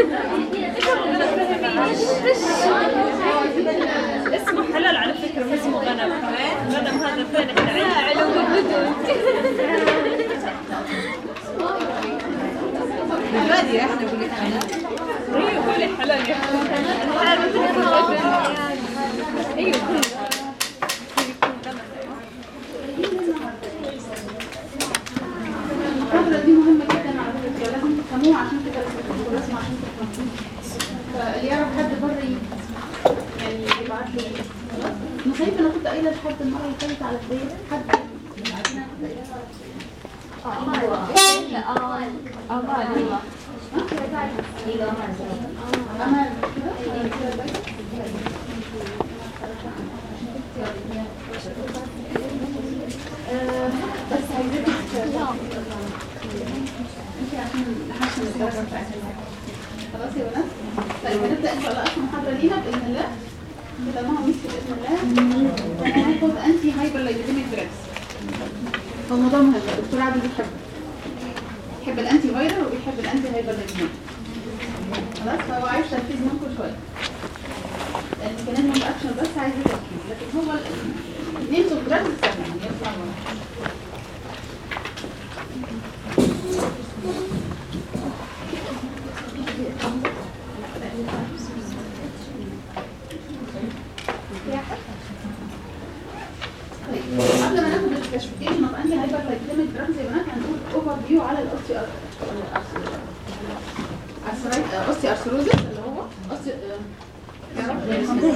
اسمه حلال على فكرة مو اسمه غنم غنم هذا فين احنا علوم بالبادية احنا نقول لك حلال ايوه قولي حلال يا ايوه الفترة دي مهمة جدا على فكرة لازم تفهموها عشان كده الرسم عشان تفهموها فاللي يعرف حد بره يجي يعني يبعت لي خلاص انا شايفه انا كنت قايله لحد المره اللي فاتت على البدايه حد من عندنا كنت قايله أمان كده آه، بس عايزاك انت عشان نحسن الدرجه بتاعتنا خلاص يا بنات طيب هنبدا ان شاء الله اخر محاضره لينا باذن الله كتبناها مش باذن الله هناخد انتي هايبر لايبيديميك دراجز هو موضوع مهم الدكتور عادل بيحبه بيحب الانتي فايرال وبيحب الانتي هايبر لايبيديميك خلاص فهو عايز تركيز منكم شويه لان كمان من الاكشن بس عايز تركيز لكن هو نيمز اوف دراجز سهله يعني يطلع منها. طيب قبل ما ناخد الكلاسيفيكيشن اوف انتي هايبر لايكيميك دراجز يا بنات هنقول اوفر فيو على الاوستي اوستي ارثروزس اللي هو اوستي يا رب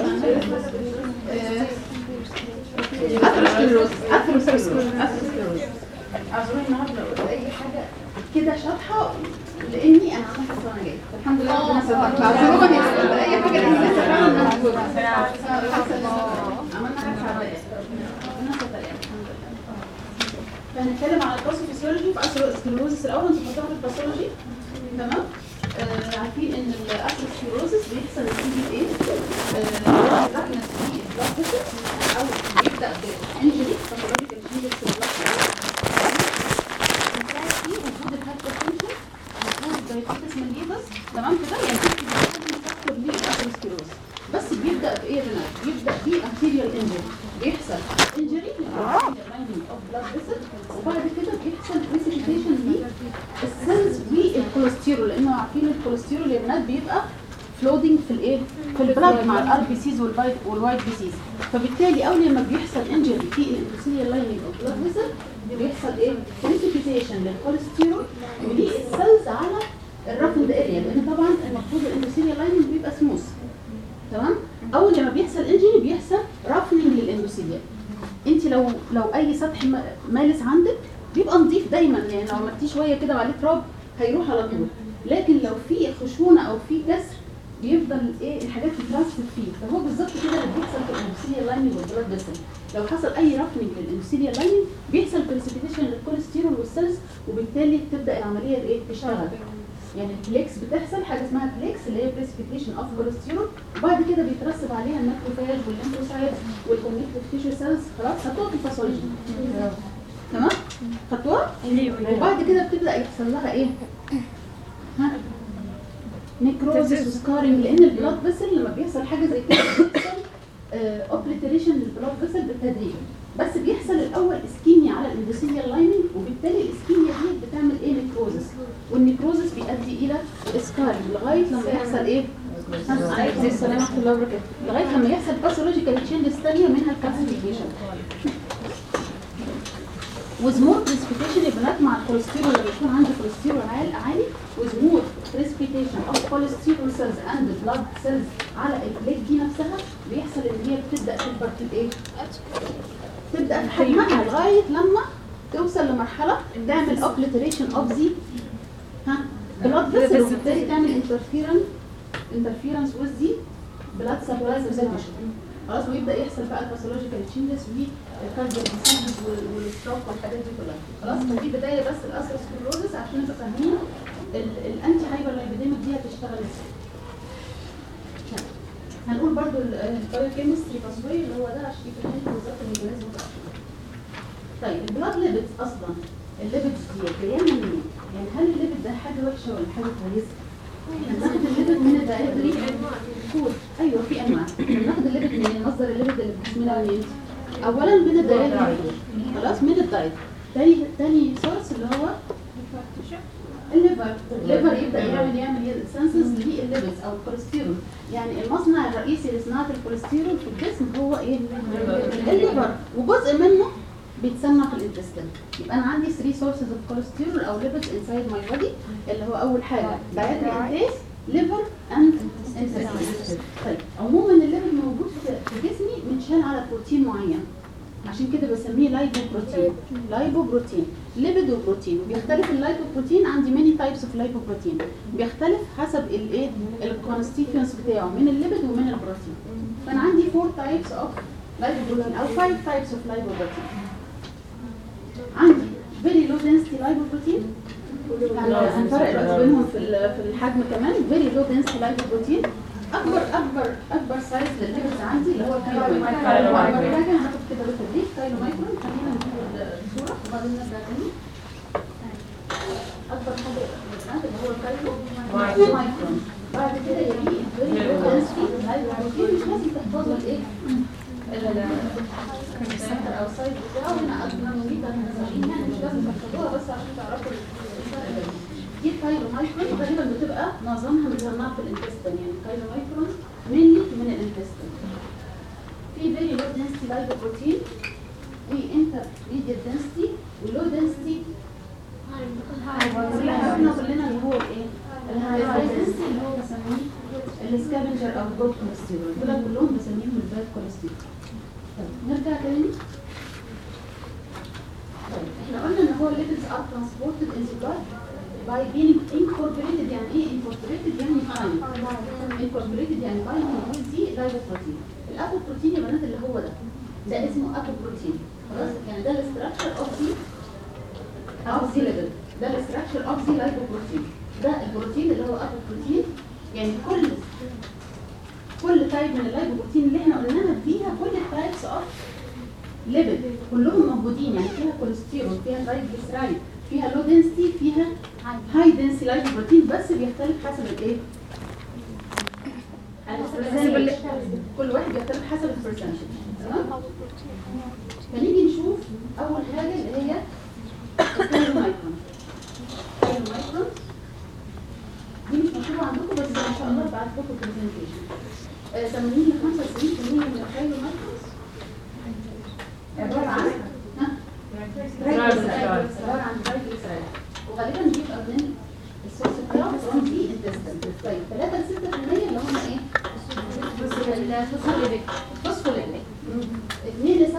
اثروسكليروز اثروسكليروز اثروسكليروز اعذروني النهارده لو قلت اي حاجه كده شاطحه لاني انا عملت كده وانا جايه الحمد لله ربنا ستر اعذروني لو قلت اي حاجه لاني لسه فعلا انا موجوده حاسه ان عملنا حاجه تعبانه ربنا ستر يعني الحمد لله فهنتكلم على الباثوفيسيولوجي في اثروسكليروزس الاول انتوا خدتوها في الباثولوجي تمام آه عارفين ان الاثروسكليروزس بيحصل نتيجه ايه؟ آه رحمه في البلاد فيسل او بيبدا بانجري باثولوجيكال انجري في البلاد في وجود الهايبرتنشن وجود دايبيتس مليبس تمام كده يعني في فاكتور للاثروسكليروز بس بيبدا بايه يا بنات؟ بيبدا بارتيريال انجري بيحصل انجري اوف بلاد فيسل وبعد كده بيحصل بريسيبيتيشن للسيلز والكوليسترول لانه عارفين الكوليسترول يا بنات بيبقى فلودنج في الايه في البلاد مع الار بي سيز والوايت بي سيز فبالتالي اول لما بيحصل انجري في الاندوثيليال لايننج اوف بلاد فيسل بيحصل ايه بريسيبيتيشن للكوليسترول وللسيلز على الرفند اريا لان طبعا المفروض الاندوثيليال لايننج بيبقى سموث تمام اول لما بيحصل انجري بيحصل رافننج للاندوثيليال انت لو لو اي سطح م- مالس عندك بيبقى نظيف دايما يعني لو عملتيه شويه كده وعليه تراب هيروح على طول لكن لو في خشونه او في كسر بيفضل ايه الحاجات تترسب فيه فهو بالظبط كده اللي بيحصل في الاندوثيليال لايننج والبلاد فيسل لو حصل اي رفنج للاندوثيليال لايننج بيحصل بريسيبيتيشن للكوليسترول والسيلز وبالتالي تبدا العمليه ايه تشتغل يعني البليكس بتحصل حاجه اسمها بليكس اللي هي بريسبيتيشن اوف كوليسترول وبعد كده بيترسب عليها الماكروفاج والليمفوسايت والكونكتيف تيشو سيلز خلاص خدتوها في الباثولوجي تمام خدتوها وبعد كده بتبدا يحصل لها ايه ها نيكروزس وسكارنج لان البلاد فيسل لما بيحصل حاجه زي كده بيحصل اوبليتريشن للبلاد فيسل بالتدريج بس بيحصل الاول اسكيميا على الاندوثيليال لايننج وبالتالي الاسكيميا دي بتعمل ايه نيكروزس والنيكروزس بيؤدي الى سكارنج لغايه لما يحصل ايه عليكم السلام ورحمه الله وبركاته لغايه لما يحصل باثولوجيكال تشينجز ثانيه منها الكالسيفيكيشن وزمور بريسبيتيشن يا بنات مع الكوليسترول لما يكون عندي كوليسترول عالي عالي وزمور بريسبيتيشن اوف كوليسترول سيلز اند بلاد سيلز على البليت دي نفسها بيحصل ان هي بتبدا تكبر في الايه؟ تبدا في حجمها لغايه لما توصل لمرحله تعمل اوبليتريشن اوف ذي ها بلاد فيسل وبالتالي تعمل انترفيرنس انترفيرنس وذ ذي بلاد سبلاي خلاص ويبدا يحصل بقى الباثولوجيكال تشينجز والكاردياك ديسيز والستروك والحاجات دي كلها خلاص فدي بدايه بس الاثروسكلروزس عشان نبقى فاهمين ال- الانتي هايبر لايبيديميك دي هتشتغل ازاي هنقول برضو البايوكيمستري باثوي اللي هو ده عشان يفهمكم بالظبط الميكانيزم بتاعه طيب البلاد ليبيدز اصلا الليبيدز دي جايه منين؟ يعني هل الليبيد ده حاجه وحشه ولا حاجه كويسه؟ احنا بناخد الليبيد دايركتلي كود ايوه في انواع بناخد الليبيد منين مصدر الليبيد اللي في جسمنا منين اولا من الدايركت خلاص من الدايت تاني تاني سورس اللي هو الليفر الليفر يبدا يعمل يعمل سنسز للليبس او الكوليسترول يعني المصنع الرئيسي لصناعه الكوليسترول في الجسم هو ايه الليفر وجزء منه بيتسمى في الانتستين يبقى انا عندي 3 سورسز اوف كوليسترول او ليبس انسايد ماي بودي اللي هو اول حاجه دايتري انتيس ليفر اند انتستين طيب عموما الليبل موجود في في جسمي متشال على بروتين معين عشان كده بسميه لايبوبروتين لايبوبروتين ليبيد وبروتين وبيختلف اللايبوبروتين عندي ماني تايبس اوف لايبوبروتين بيختلف حسب الايه الكونستيتيونس بتاعه من الليبيد ومن البروتين فانا عندي 4 تايبس اوف لايبوبروتين او 5 تايبس اوف لايبوبروتين عندي فيري لو density لايبوبروتين يعني هنفرق بقى بينهم في ال- في الحجم كمان فيري لو density لايبوبروتين اكبر اكبر اكبر سايز للليبيدز عندي اللي هو الكايلو مايكرون اكبر حاجه هناخد كده بالتدريج كايلو مايكرون خلينا نشوف الصوره وبعدين نرجع تاني اكبر حاجه بالذات اللي هو الكايلو مايكرون بعد كده يليه الفيري لو density لايبوبروتين مش لازم تحفظوا الايه السنتر او السايز بتاعه هنا قد نانوميتر هنا 70 يعني مش لازم تحفظوها بس عشان تعرفوا الفرق بينهم دي الكايلو مايكرون غالبا بتبقى معظمها متجمعه في الانتستين يعني الكايلو مايكرون مني من الانتستين في فيري لو density لايبوبروتين في انتر ميديت density ولو density عرفنا كلنا اللي هو الايه؟ الهاي density اللي هو بسميه السكافنجر او الجود كوليسترول دول كلهم بسميهم الباد كوليسترول طيب نرجع تاني طيب احنا قلنا ان هو lipids are transported in the blood by being incorporated يعني ايه incorporated يعني bind incorporated يعني binding with the lipoprotein الابوبروتين يا بنات اللي هو ده ده اسمه ابوبروتين خلاص يعني ده الاستراكشر اوف ذا اوف ذا ليبيد ده الاستراكشر اوف ذا lipoprotein ده البروتين اللي هو ابوبروتين يعني كل كل تايب من اللايبوبروتين اللي احنا قلناها فيها كل التايبس اوف ليبيد كلهم موجودين يعني فيها كوليسترول فيها ترايجليسرايد فيها لو دنسيتي فيها هاي دنسي لايبوبروتين بس بيختلف حسب الايه؟ البرسنتج. كل واحد بيختلف حسب البرسنتج تمام؟ فنيجي نشوف اول حاجه اللي هي الكايلو مايكرون الكايلو مايكرون دي مش مكتوبه عندكم بس ان شاء الله بعد لكم برزنتيشن 80 ل 95% من الكايلو مايكرونز عباره عن ها؟ triglycerides. عباره عن triglycerides. وغالبا بيبقى من السورس بتاعه from the intestine طيب 3 ل 6% اللي هم ايه؟ الفوسفوليبيك فوسفوليبيك 2 ل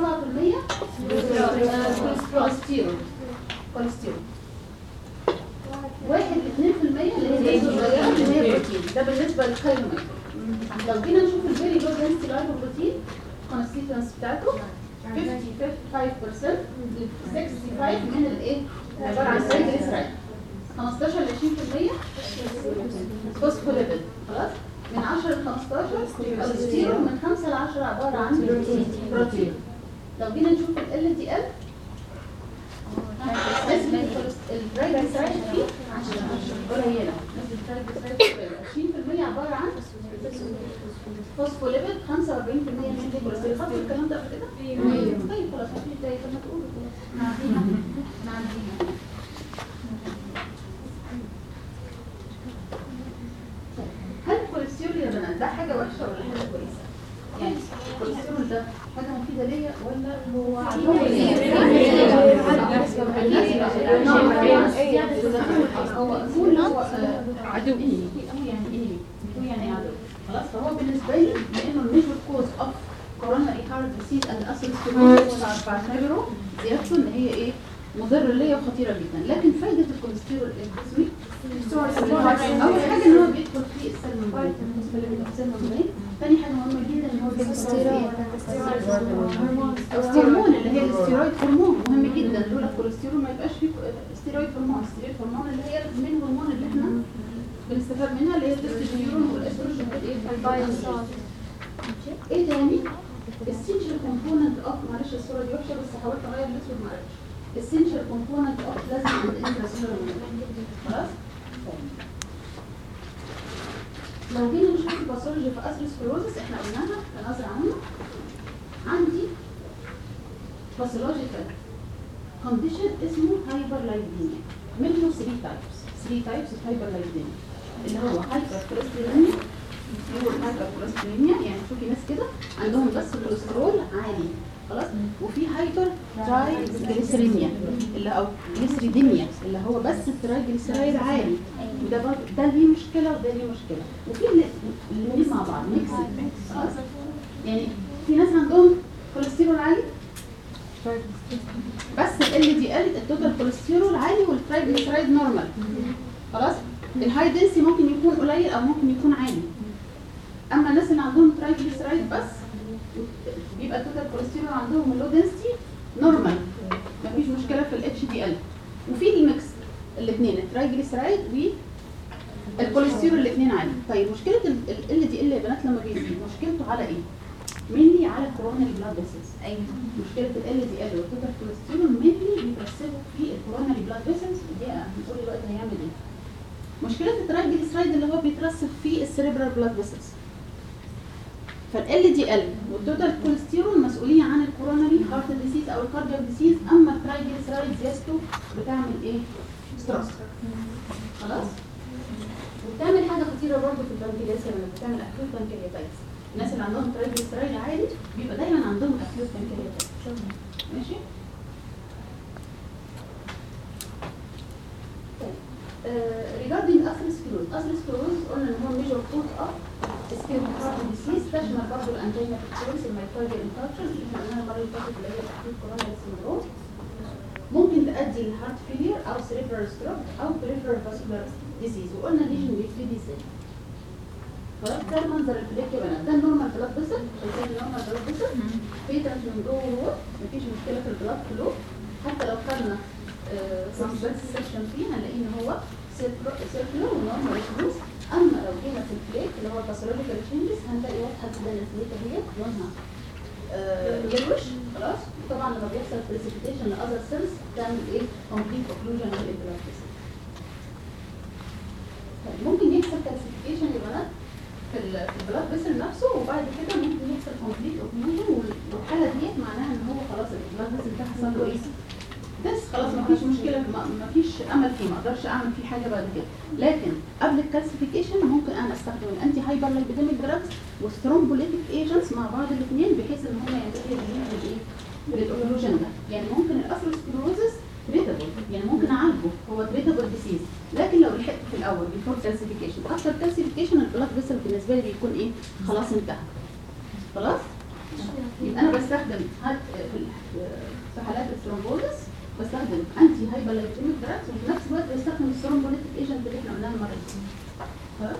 7% كوليسترول كوليسترول واحد ل 2% اللي هي نسبة صغيرة اللي هي بروتين ده بالنسبة للكايلو مايكرو لو جينا نشوف الفيري لو density لايبوبروتين كونستيتوانس بتاعته 50 55% 65 من الايه؟ عبارة عن ترايجليسرايد 15 ل 20% فوسفوليبيد خلاص من 10 ل 15 كوليسترول من 5 ل 10 عبارة عن بروتين لو جينا نشوف ال دي ال نسبة الترايجليسرايد فيه قليلة نسبة الترايجليسرايد قليلة 20% عبارة عن فوسفوليبيد 45% من الكوليسترول خدتوا الكلام ده قبل كده؟ طيب خلاص مفيش داعي طب ما تقولوا خلاص احنا عارفين احنا عارفين هل الكوليسترول يا بنات ده حاجة وحشة ولا حاجة كويسة؟ يعني الكوليسترول ده حاجة مفيدة ليا ولا هو عدو هو أقول هو عدو يعني ايه؟ هو يعني عدو خلاص فهو بالنسبة لي لأنه الميجور كوز اوف كورونا هارت ديسيز اند اثيروسكليروز بعتبره زيادته ان هي ايه؟ مضر ليا وخطيرة جدا لكن فايدة الكوليسترول الجسمي اول حاجه ان هو بيدخل في السيل ممبرين السيل ممبرين ثاني حاجه مهمه جدا ان هو بيدخل في الهرمون اللي هي الاستيرويد هرمون مهم جدا لولا الكوليسترول ما يبقاش فيه استيرويد هرمون استيرويد هرمون اللي هي من هرمون اللي احنا بنستفاد منها اللي هي التستوستيرون والاستروجين والايه ايه تاني essential component of معلش الصوره دي وحشه بس حاولت اغير الاسود معلش essential component of plasma and intracellular membrane خلاص لو جينا نشوف الباثولوجي في اثيروسكلروزس احنا قلناها كنظره عامه عندي باثولوجيكال كونديشن اسمه هايبرلايبينيا منه 3 تايبس 3 تايبس اوف هايبرلايبينيا اللي هو هايبر كوليسترولينيا يقول هايبر كوليسترولينيا يعني شوفي ناس كده عندهم بس الكوليسترول عالي خلاص وفي هايبر ترايجليسيريميا اللي او جليسيريديميا اللي هو بس الترايجليسيرايد عالي وده برضه ده ليه مشكله وده ليه مشكله وفي الاثنين مع بعض ميكس خلاص يعني في ناس عندهم كوليسترول عالي بس ال دي ال التوتال كوليسترول عالي والترايجليسيرايد نورمال خلاص الهاي دنسي ممكن يكون قليل او ممكن يكون عالي اما الناس اللي عندهم ترايجليسيرايد بس بيبقى التوتال كوليسترول عندهم اللو دنسي نورمال مفيش مشكله في الاتش دي ال وفي الميكس الاثنين الترايجليسيرايد والكوليسترول الاثنين عالي طيب مشكله ال دي ال يا بنات لما بيزيد مشكلته على ايه؟ مينلي على الكوروناري بلاد فيسلز ايوه مشكله ال دي ال والتوتال كوليسترول مينلي بيترسبوا في الكوروناري بلاد فيسلز دي هنقول دلوقتي هيعمل ايه مشكله الترايجليسيرايد اللي هو بيترسب في السيريبرال بلاد فيسلز فال دي ال والتوتال كوليسترول مسؤولين عن الكوروناري هارت ديسيز او الكاردياك ديسيز اما الترايجليسيرايد زيادته بتعمل ايه؟ ستروك خلاص وبتعمل حاجه خطيره برضه في البنكرياس لما بتعمل اكيوت بنكرياتايتس الناس اللي عندهم ترايجليسيرايد عالي بيبقى دايما عندهم اكيوت بنكرياتايتس ماشي ريجاردينج اثيروسكلوز اثيروسكلوز قلنا ان هو ميجر كوز اوف سكين هارت ديسيز تشمل برضه الانجينا بيكتوريس الميتويدال انفاركشن اللي احنا قلناها المره اللي فاتت اللي هي تحديد كورونا سيندروم ممكن تؤدي لهارت فيلير او سيريبرال ستروك او بريفرال فاسكولار ديزيز وقلنا ليجن بيبتدي ازاي خلاص ده المنظر الفليك يا بنات ده النورمال بلاد فيسل شايفين النورمال بلاد فيسل فيترس من جوه وهو مفيش مشكله في البلاد فلو حتى لو خدنا سامبلز سيكشن فيه هنلاقي ان هو سيركلر ونورمال فلوس اما لو جينا في الفليك اللي هو الباثولوجيكال تشينجز هنلاقي واضحه جدا ان الفليك اهي لونها يلوش خلاص طبعا لما بيحصل بريسيبيتيشن لاذر سيلز بتعمل ايه كومبليت اوكلوجن للبلاد فيسل ممكن يحصل كالسيفيكيشن يا بنات في ال- في البلاد فيسل نفسه وبعد كده ممكن يحصل كومبليت اوكلوجن والحاله ديت معناها ان هو خلاص البلاد فيسل ده حصل له ايه؟ بس خلاص مفيش مشكله ما- مفيش امل فيه ما اقدرش اعمل فيه حاجه بعد كده لكن قبل الكالسيفيكيشن ممكن انا استخدم الانتي هايبر لايبيديميك دراجز والسترومبوليتيك ايجنتس مع بعض الاثنين بحيث ان هم ينتهي بالايه؟ بالاوكلوجن ده يعني ممكن الاثيروسكلوزس تريتابل يعني ممكن اعالجه هو تريتابل ديسيز لكن لو لحقته في الاول بيفور كالسيفيكيشن افتر كالسيفيكيشن البلاد فيسل بالنسبه لي بيكون ايه؟ خلاص انتهى خلاص؟ يبقى انا بستخدم هاد في ال- في حالات الثرومبوزس بستخدم انتي هايبرلايبيديميك دراجز وفي نفس الوقت بستخدم الثرومبوليتيك ايجنت اللي احنا قلناها المره اللي فاتت خلاص؟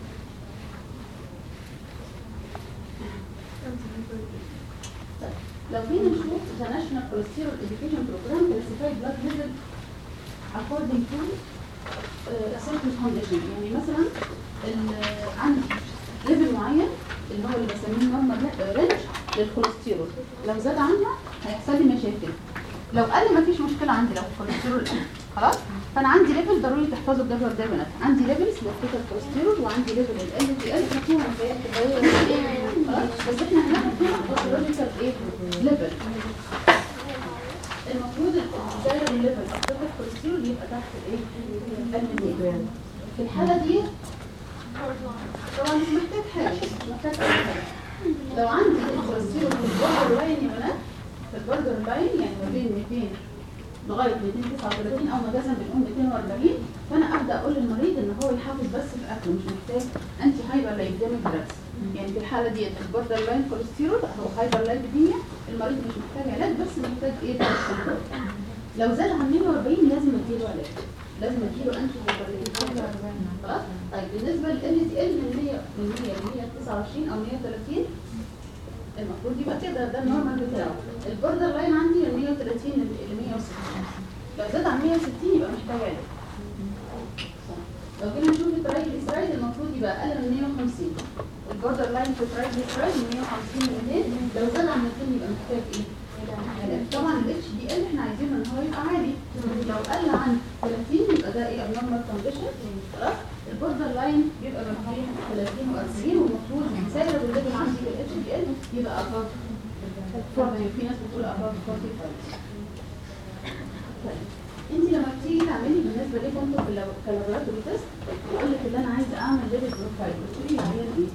طيب لو جينا نشوف ذا ناشونال كوليسترول اديوكيشن بروجرام كلاسيفايد بلاد ليفل according to uh, a certain condition يعني مثلا ال- عندي ليفل معين اللي هو اللي بسميه نورمال رينج للكوليسترول لو زاد عنها هيحصل لي مشاكل لو قل مفيش مشكله عندي لو الكوليسترول قل خلاص فانا عندي ليفل ضروري تحفظوا الجدول ده يا بنات عندي ليفلز للتوتال كوليسترول وعندي ليفل ال دي ال فيها خلاص بس احنا هناخد فيها باثولوجيكال ايه ليفل المفروض الدايره الليفل التوتال كوليسترول يبقى تحت الايه المية في الحاله دي طبعا مش محتاج حاجه مش محتاج اي حاجه لو عندي الكوليسترول في البوردر لاين يا بنات في البوردر لاين يعني ما بين 200 لغايه 239 او مجازا بنقول 240 فانا ابدا اقول للمريض ان هو يحافظ بس في اكله مش محتاج انتي هايبر لايبيديميك دراجز يعني في الحاله ديت البوردر لاين كوليسترول او هايبر لايبيديميا المريض مش محتاج علاج بس محتاج ايه دراجز لو زاد عن 140 لازم اديله علاج لازم اديله انتي هايبر لايبيديميك خلاص طيب بالنسبه لل دي ال من 100 من 100 ل 129 او 130 المفروض يبقى كده ده النورمال بتاعه البوردر لاين عندي من 130 ل 160 لو زاد عن 160 يبقى محتاج علاج لو جينا نشوف الترايجليسرايد المفروض يبقى اقل من 150 البوردر لاين في الترايجليسرايد من 150 ل 200 لو زاد عن 200 يبقى محتاج ايه؟ علاج. طبعا الاتش دي ال احنا عايزينه ان هو يبقى عالي لو قل عن 30 يبقى ده ايه abnormal كونديشن خلاص البوردر لاين بيبقى من 30 30 و40 والمفروض سعر الليفل عندي في الاتش دي ال يبقى اباف في ناس بتقول اباف 45 طيب انت لما بتيجي تعملي بالنسبه لكم انتوا في اللابوراتوري تيست يقول لك ان انا عايزه اعمل ليفل بروفايل بتقولي العيان ايه؟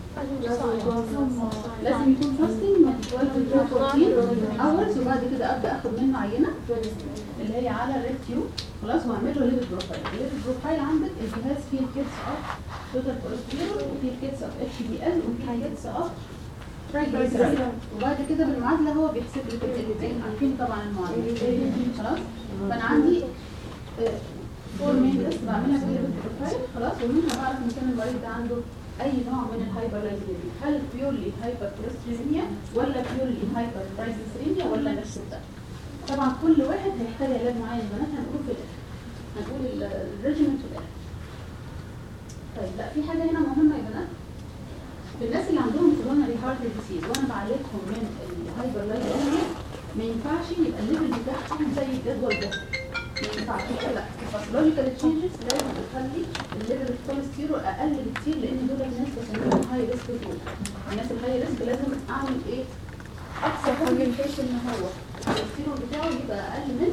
لازم يكون فاستنج من 12 to 14 اورز وبعد كده ابدا اخد منه عينه اللي هي على الريد تيوب خلاص واعمل له ليفل بروفايل الليفل بروفايل عندك الجهاز فيه الكيتس اوف توتال كوليسترول وفيه الكيتس اوف اتش دي ال وفيه الكيتس اوف ترايجليسيرايد وبعد كده بالمعادله هو بيحسب لك الاثنين عارفين طبعا المعادله خلاص فانا عندي فور مين ليست بعملها في الليفل بروفايل خلاص ومنها بعرف ان كان المريض ده عنده اي نوع من الهايبرلايزيميا هل بيورلي هايبر كوليستريميا ولا بيورلي هايبر ترايجليسيريميا ولا نفس ده طبعا كل واحد هيحتاج علاج معين بنات هنقول في الاخر هنقول الريجيمنت في الاخر طيب لا في حاجه هنا مهمه يا بنات في الناس اللي عندهم كوروناري هارت ديسيز وانا بعالجهم من الهايبرلايزيميا ما ينفعش يبقى الليفل بتاعهم زي الجدول ده ما ينفعش لا الباثولوجيكال تشينجز لازم تخلي الليفل الكوليسترول اقل بكتير لان دول الناس بسميهم هاي ريسك جروب الناس الهاي ريسك لازم اعمل ايه اقصى حاجه بحيث ان هو الكوليسترول بتاعه يبقى اقل من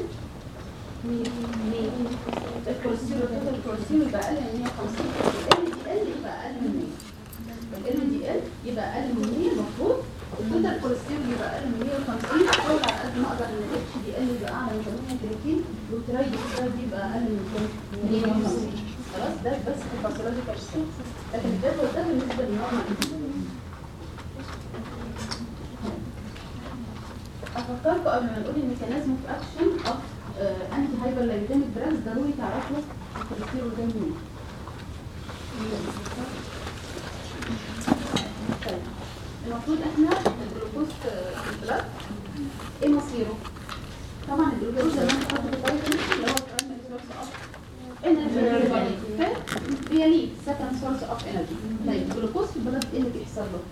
الكوليسترول توتال الكوليسترول يبقى اقل من 150 ال دي ال يبقى اقل من 100 ال دي ال يبقى اقل من 100 المفروض التوتال كوليسترول يبقى اقل من 150 احاول على قد ما اقدر ان الاتش دي ال يبقى اعلى من 38 والترايجليسيرايد يبقى اقل من 150 خلاص ده بس في الباثولوجيكال ستيت لكن الجدول ده بالنسبه للنورمال افكركم قبل ما نقول الميكانيزم اوف اكشن اوف انتي هايبرلايزيميك دراجز ضروري تعرفوا الكوليسترول ده منين طيب المفروض احنا الجلوكوز في البلاد ايه مصيره؟ طبعا الجلوكوز زي ما انت حاطط الفيتامين اللي هو برايمري سورس اوف انرجي هي ليه سكند سورس اوف انرجي طيب الجلوكوز في البلد ايه اللي بيحصل له؟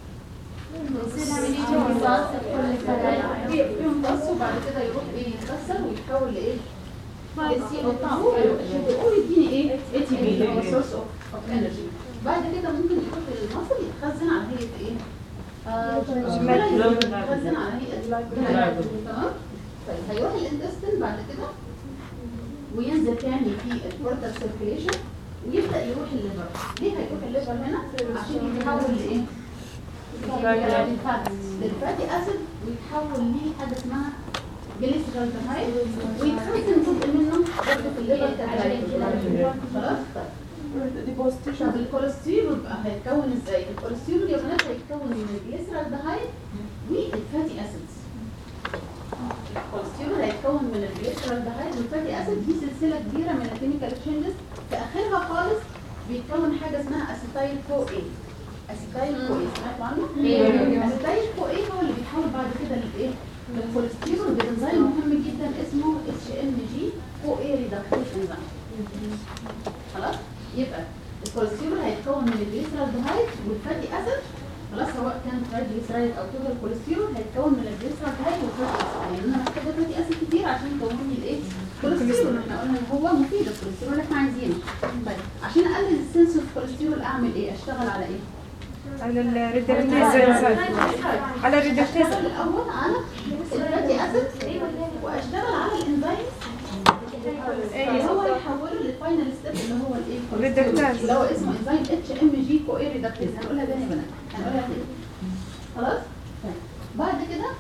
يمتص وبعد كده يروح ايه يتكسر ويتحول لايه؟ يقول يديني ايه؟ اي تي بي اللي هو سورس اوف انرجي بعد كده ممكن يروح المصل يتخزن على هيئه ايه؟ يتخزن على هيئه جلايكوجين تمام؟ طيب هيروح الانتستين بعد كده وينزل تاني في البورتال سيركيليشن ويبدا يروح الليفر ليه هيروح الليفر هنا؟ عشان يتحول لايه؟ للفاتي اسيد ويتحول ليه حاجه اسمها جليسيرالدهايد ويتخزن جزء منه برضه في الليفر كجلايكوجين خلاص طيب طب الكوليسترول بقى هيتكون ازاي؟ الكوليسترول يا بنات هيتكون من الجليسيرالدهايد والفاتي اسيدز الكوليسترول هيتكون من الجليسيرالدهايد والفاتي اسيد دي سلسله كبيره من الكيميكال تشينجز في اخرها خالص بيتكون حاجه اسمها اسيتايل كو اي اسيتايل كو اي سمعتوا عنه؟ اسيتايل كو اي هو اللي بيتحول بعد كده لايه؟ للكوليسترول بانزيم مهم جدا اسمه اتش ام جي كو اي ريدكتيز انزيم خلاص؟ يبقى الكوليسترول هيتكون من الجليسيرالدهايد والفاتي اسيد خلاص سواء كان ترايجليسيرايد او توتال كوليسترول هيتكون من الجليسيرالدهايد والفاتي اسيد يعني انا محتاجه فاتي اسيد كتير عشان يكون لي الايه؟ كوليسترول احنا قلنا ان هو مفيد الكوليسترول اللي احنا عايزينه طيب عشان اقلل السنس اوف كوليسترول اعمل ايه؟ اشتغل على ايه؟ على الريدكتيز على الريدكتيز اشتغل الاول على الفاتي اسيد واشتغل على الانزيم اللي هو يحوله للفاينل ستيب اللي هو الايه ريدكتاز. اللي هو اسمه انزيم اتش ام جي كو اي ريدكتيز هنقولها تاني يا بنات هنقولها تاني خلاص طيب. بعد كده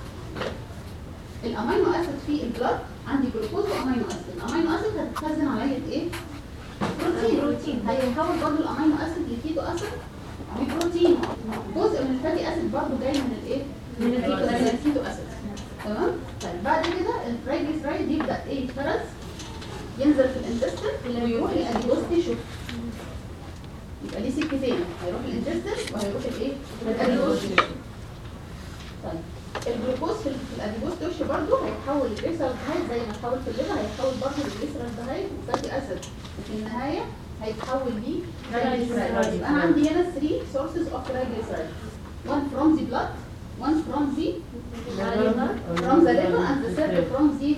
الامينو اسيد في البلاد عندي جلوكوز وامينو اسيد الامينو اسيد هتتخزن على هيئه ايه بروتين بروتين هيتحول برضه الامينو اسيد لكيتو اسيد ببروتين جزء من الفاتي اسيد برضه جاي من الايه من الكيتو اسيد تمام طيب بعد كده الترايجليسرايد يبدا ايه يتفرز ينزل في الانتستين ويروح الاديبوز تيشو يبقى ليه سكتين هيروح الانتستين وهيروح الايه الاديبوز تيشو طيب الجلوكوز في في الاديبوز تيشو برضه هيتحول لجليسرالدهايد زي ما اتحول في الليفر هيتحول برضه لجليسرالدهايد وفاتي اسيد وفي النهايه هيتحول ليه triglyceride. يبقى انا عندي هنا 3 sources of triglyceride one from the blood one from the from the liver and the third from the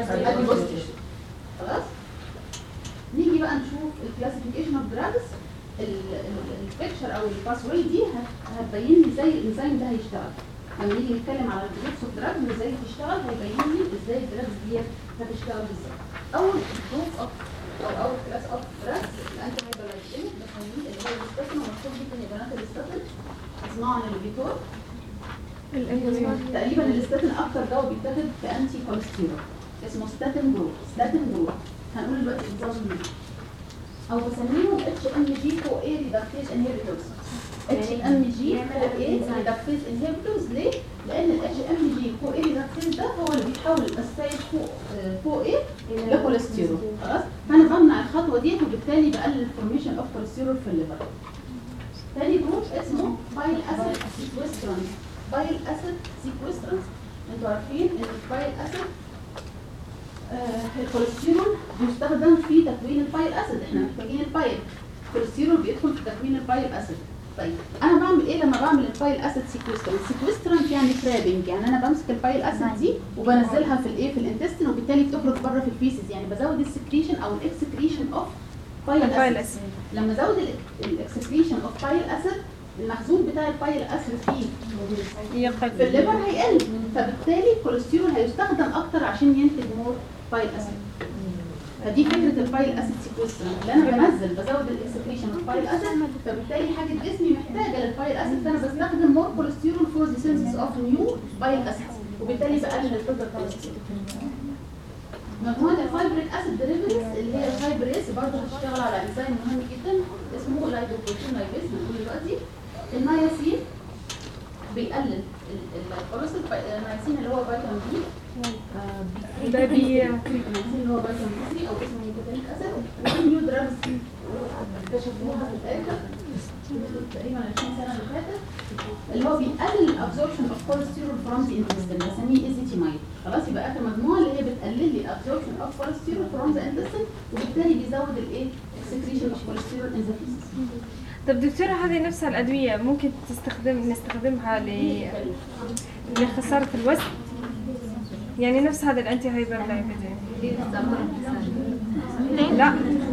adipose tissue خلاص نيجي بقى نشوف الكلاسيفيكيشن اوف دراجز البيكتشر او الباس واي دي هت- هتبين لي ازاي الانزيم ده هيشتغل لما نيجي نتكلم على الجروبس اوف دراج وازاي تشتغل هيبين لي ازاي الدراجز دي هتشتغل بالظبط اول جروب اوف او اول كلاس اوف دراجز الانتي هايبرلايزيشن بسميه اللي هو الاستاتين ومكتوب جدا يا بنات الاستاتين اسمعوا عن الليفيتور تقريبا الاستاتين اكتر دواء بيتاخد كانتي كوليسترول اسمه ستاتين جروب ستاتين جروب هنقول دلوقتي نظام منه او بسميهم اتش ام جي كو اي ريدكتيز انهبيتورز اتش ام جي كو اي ريدكتيز انهبيتورز ليه؟ لان الاتش ام جي كو اي ريدكتيز ده هو اللي بيحول الاسيد كو كو اي لكوليسترول خلاص فانا بمنع الخطوه دي وبالتالي بقلل الفورميشن اوف كوليسترول في الليفر تاني جروب اسمه بايل اسيد سيكويسترانس بايل اسيد سيكويسترانس انتوا عارفين ان البايل اسيد آه الكوليسترول بيستخدم في تكوين البايل اسيد احنا محتاجين البايل الكوليسترول بيدخل في تكوين البايل اسيد طيب انا بعمل ايه لما بعمل البايل اسيد سيكويسترانس سيكويسترانس يعني ترابنج يعني انا بمسك البايل اسيد دي وبنزلها في الايه في الانتستين وبالتالي بتخرج بره في الفيسز يعني بزود السكريشن او الاكسكريشن اوف بايل البايل اسيد اسيد لما ازود الاكسكريشن اوف بايل اسيد المخزون بتاع البايل اسيد فيه في يقل الليفر هيقل فبالتالي الكوليسترول هيستخدم اكتر عشان ينتج مور بايل اسيد فدي فكره البايل اسيد سيكوسترا اللي انا بنزل بزود الاكسكريشن اوف بايل اسيد فبالتالي حاجه جسمي محتاجه للبايل اسيد فانا بستخدم مور كوليسترول فور ذا سينثيس اوف نيو بايل اسيد وبالتالي بقلل التوتال كوليسترول مجموعة الفايبريك اسيد ديريفيتيفز اللي هي الفايبريز برضه هتشتغل على انزيم مهم جدا اسمه لايبوبروتين لايبيز هنقول دلوقتي النياسين بيقلل الكوليسترول النياسين اللي هو فيتامين بي ده بي النياسين اللي هو فيتامين بي او اسمه نيكوتينيك اسيد وفي نيو دراجز اكتشفوها في الاخر تقريبا 20 سنه اللي فاتت اللي هو بيقلل الابزوربشن اوف كوليسترول فروم ذا انتستين بسميه ايزيتيمايد خلاص يبقى اخر مجموعه اللي هي بتقلل لي الابزوربشن اوف كوليسترول فروم ذا انتستين وبالتالي بيزود الايه اكسكريشن اوف كوليسترول ان ذا فيسز طب دكتورة هذه نفسها الأدوية ممكن تستخدم نستخدمها ل... لخسارة الوزن يعني نفس هذا الأنتي هايبر لايبيدين لا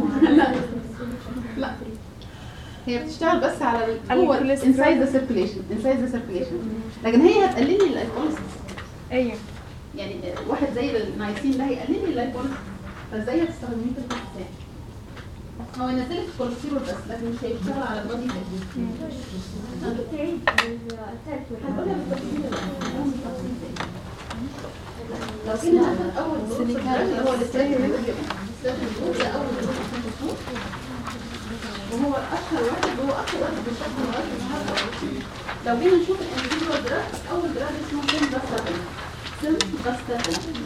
لا هي بتشتغل بس على ال- على هو الكوليسترول. inside the circulation inside the circulation لكن هي هتقلل لي اللايكوليسيس أيوه يعني واحد زي النايسين ده هيقلل لي اللايكوليسيس فازاي هتستخدميه في الحساسية هو ينزل لك الكوليسترول بس لكن مش هيشتغل على البادي هنقولها بالتفصيل لو كنا هناخد اول جروب اللي هو الاستاتين جروب ده اول جروب هنشوفه. وهو اشهر واحد هو اكتر واحد بيشتغل لغايه النهارده لو جينا نشوف الانديفيدوال دراج اول دراج اسمه سيمباستاتين سيمباستاتين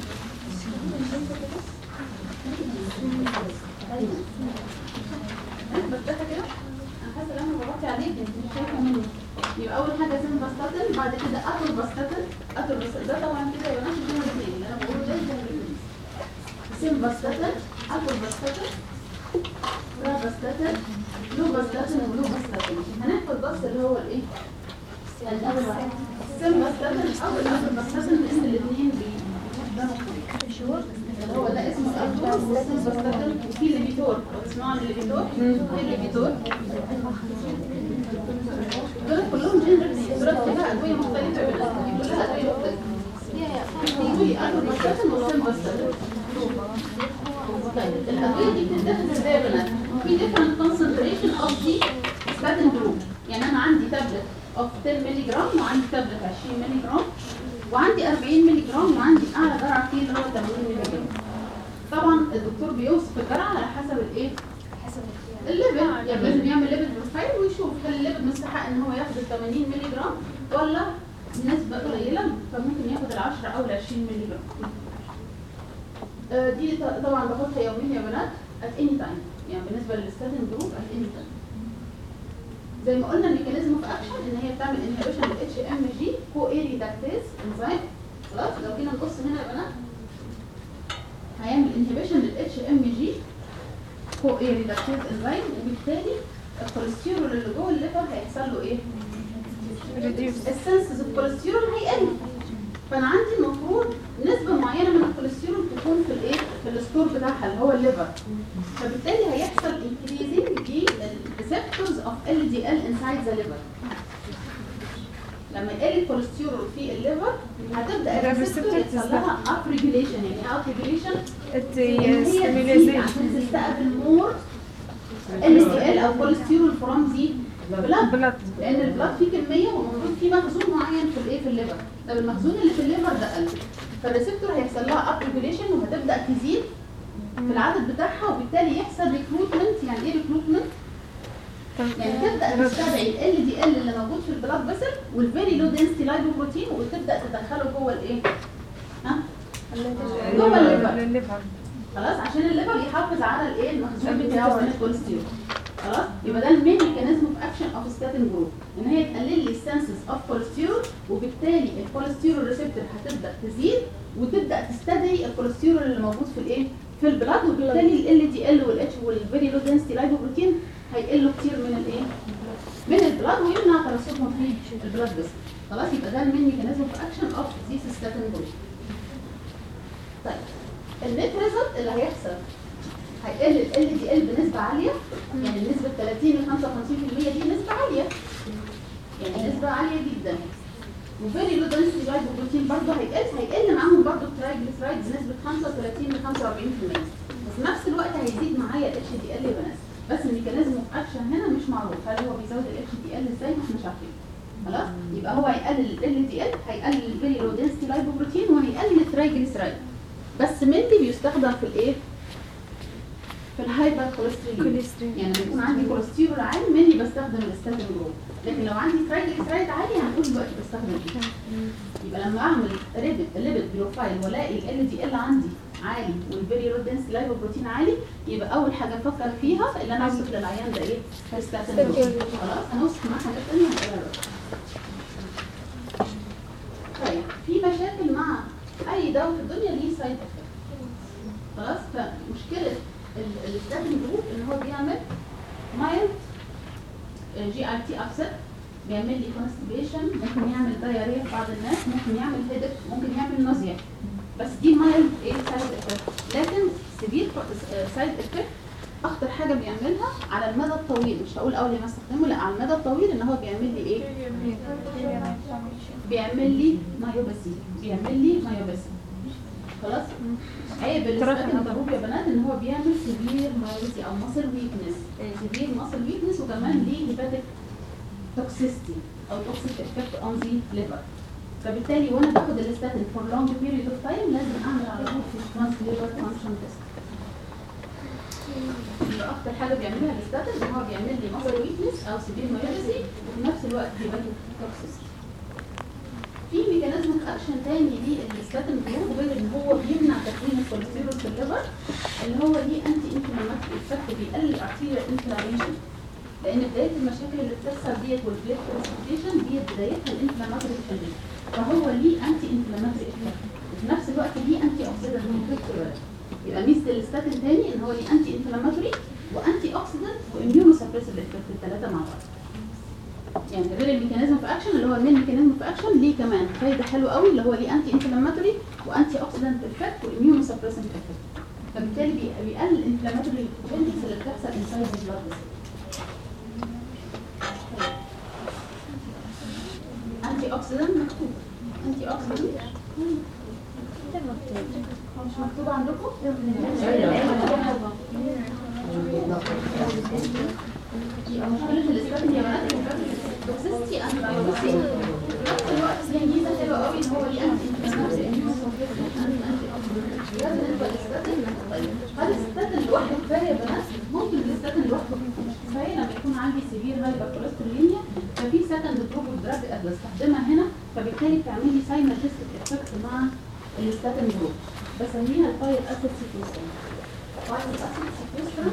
بس ده كده انا حاسه ان انا بغطي عليك انت مش شايفه مني يبقى اول حاجه سيمباستاتين بعد كده اتروباستاتين اتروباستاتين ده طبعا كده يبقى نفس الجمله الاثنين اللي انا بقوله ده ده الاثنين سيمباستاتين اتروباستاتين برافاستاتين لوباستاتين ولوباستاتين هنحفظ بس اللي هو الايه الاول واحد سيمباستاتين او الاتروباستاتين لان الاثنين بيستخدموا اللي هو ده اسمه الاتروب والسيمباستاتين وفي ليبيتور لو تسمعوا عن الليبيتور في الليبيتور دول كلهم جنرال دول كلها ادويه مختلفه بالنسبه دي كلها ادويه مختلفه في اتروباستاتين والسيمباستاتين طيب الادويه دي بتتاخد ازاي يا بنات؟ في different concentration of the statin group يعني انا عندي تابلت of 10 مللي جرام وعندي تابلت 20 مللي جرام وعندي 40 مللي جرام وعندي اعلى جرعه فيه اللي هو 80 مللي جرام طبعا الدكتور بيوصف الجرعه على حسب الايه؟ الليفل يعني لازم يعمل ليفل بروفايل ويشوف هل الليفل مستحق ان هو ياخد ال 80 مللي جرام ولا نسبه قليله فممكن ياخد ال 10 او ال 20 مللي جرام آه، دي ط- طبعا باخدها يوميا يا بنات at any time يعني بالنسبه للستاتين جروب at any time زي ما قلنا الميكانيزم اوف اكشن ان هي بتعمل انهبيشن للاتش ام جي كو اي ريدكتيز انزيم خلاص لو جينا نبص هنا يا بنات هيعمل انهبيشن للاتش ام جي كو اي ريدكتيز انزيم وبالتالي الكوليسترول اللي جوه الليفر هيحصل له ايه؟ ريديوس السنسز الكوليسترول هيقل فانا عندي المفروض نسبه معينه من الكوليسترول تكون في الايه في الستور بتاعها اللي هو الليفر فبالتالي هيحصل انكريزنج للريسبتورز receptors of LDL inside the liver لما يقل الكوليسترول في الليفر هتبدا الريسبتور الريسبتور يحصل لها اب ريجوليشن يعني ايه اب ريجوليشن it ان هي تزيد stimulation عشان تستقبل مور LDL او كوليسترول فروم ذي بلاد blood لان البلاد فيه كميه والمفروض فيه مخزون معين في الايه في الليفر طب المخزون اللي في الليفر ده قل فالريسبتور هيحصل لها اب ريجوليشن وهتبدا تزيد في العدد بتاعها وبالتالي يحصل ريكروتمنت يعني ايه ريكروتمنت يعني تبدا تستدعي ال دي ال اللي موجود في البلاد فيسل والفيري لو دنسيتي لايبوبروتين وتبدا تدخله جوه الايه ها جوه الليفر الليفر خلاص عشان الليفر يحافظ على الايه المخزون بتاعه من الكوليسترول خلاص يبقى ده المين ميكانيزم اوف اكشن اوف ستاتين جروب ان هي تقلل لي السنسز اوف كوليسترول وبالتالي الكوليسترول ريسبتور هتبدا تزيد وتبدا تستدعي الكوليسترول اللي موجود في الايه في البلاد وبالتالي ال دي ال والاتش والفيري لو دنسيتي لايبوبروتين هيقلوا كتير من الايه من البلاد ويمنع ترسبهم في البلاد بس خلاص يبقى ده المين ميكانيزم اوف اكشن اوف ذيس ستاتين جروب طيب النت ريزلت اللي هيحصل هيقل ال دي ال بنسبه عاليه يعني نسبه 30 ل 55% دي نسبه عاليه يعني نسبه عاليه جدا وفيري لو دنسيتي لايبوبروتين برضه هيقل هيقل معاهم برضه الترايجليسرايدز نسبه 35 ل 45% وفي نفس الوقت هيزيد معايا الاتش دي ال بنس بس الميكانيزم اوف اكشن هنا مش معروف هل هو بيزود الاتش دي ال ازاي ما احناش عارفين خلاص يبقى هو هيقلل ال دي ال هيقلل الفيري لو دنسيتي لايبوبروتين وهيقلل الترايجليسرايد بس مندي بيستخدم في الايه في الهايبر كوليسترول كوليسترول. يعني لما يكون عندي كوليسترول عالي مني بستخدم الاستاتين جروب لكن لو عندي ترايجليسرايد عالي هنقول دلوقتي بستخدم ايه يبقى لما اعمل ريبت ليبت بروفايل والاقي ال دي ال عندي عالي والفيري لو دنسيتي لايبوبروتين عالي يبقى اول حاجه افكر فيها ان انا اوصف للعيان ده ايه الستاتين جروب خلاص هنوصف معاه حاجات ثانيه هنقولها دلوقتي طيب في مشاكل مع اي دواء في الدنيا ليه سايد افكت خلاص فمشكله الستاتين جروب ان هو بيعمل مايلد جي اي تي ابسط بيعمل لي كونستيبيشن ممكن يعمل دايريا في بعض الناس ممكن يعمل هيدك ممكن يعمل نوزيا بس دي مايلد ايه سايد افكت لكن سيفير سايد افكت اخطر حاجه بيعملها على المدى الطويل مش هقول اول ما استخدمه لا على المدى الطويل ان هو بيعمل لي ايه بيعمل لي مايوباسي بيعمل لي مايوباسي خلاص عيب الاستاتين الضروب يا بنات ان هو بيعمل سيفير مايوباسي او ماسل ويكنس سيفير ماسل ويكنس وكمان ليه هيباتيك توكسيستي او توكسيك افكت اون ذا ليفر فبالتالي وانا باخد الاستاتين فور لونج بيريود اوف تايم لازم اعمل على طول فيشمانس ليفر فانكشن تيست يبقى اكتر حاجه بيعملها الاستاتين ان هو بيعمل لي ماسل ويكنس او سيفير مايوباسي وفي نفس الوقت هيباتيك توكسيستي في ميكانيزم اكشن تاني للستاتين جلوب غير ان هو بيمنع تكوين الكوليسترول في الليفر اللي هو ليه انتي انفلاماتوري افكت بيقلل الارتيريال انفلاميشن لان بدايه المشاكل اللي بتحصل ديت والبليت بريسبيتيشن ديت بدايتها الانفلاماتوري ديفنس فهو ليه انتي انفلاماتوري افكت وفي نفس الوقت ليه انتي اوكسيدنت افكت يبقى ميزه الستاتين تاني ان هو ليه انتي انفلاماتوري وانتي اوكسيدنت واميونو سبريسيف افكت الثلاثه مع بعض يعني غير الميكانيزم في اكشن اللي هو المين ميكانيزم في اكشن ليه كمان فايده حلوه قوي اللي هو ليه انتي انفلاماتوري وانتي اوكسيدنت افكت واميونو سبريسنت افكت فبالتالي بي- بيقلل الانفلاماتوري تشينجز اللي بتحصل انسايد البلاد انتي اوكسيدنت مكتوب انتي اوكسيدنت مش مكتوب عندكم؟ يبقى مشكلة الاستاتين يا بنات توكسيستي اند بايوباسي في الوقت ليه ميزة حلوة قوي ان هو ليه انتي انفلاماتوري ده بالنسبة للاستاتين طيب هل الاستاتين لوحده كفاية يا بنات؟ ممكن الاستاتين لوحده مش كفاية لما يكون عندي سيفير هايبر كوليسترولينيا ففي سكند جروب اوف دراج بستخدمها هنا فبالتالي بتعمل لي ساينرجستيك افكت مع الاستاتين جروب بسميها الفايل اسيد سيكوستران فايل اسيد سيكوستران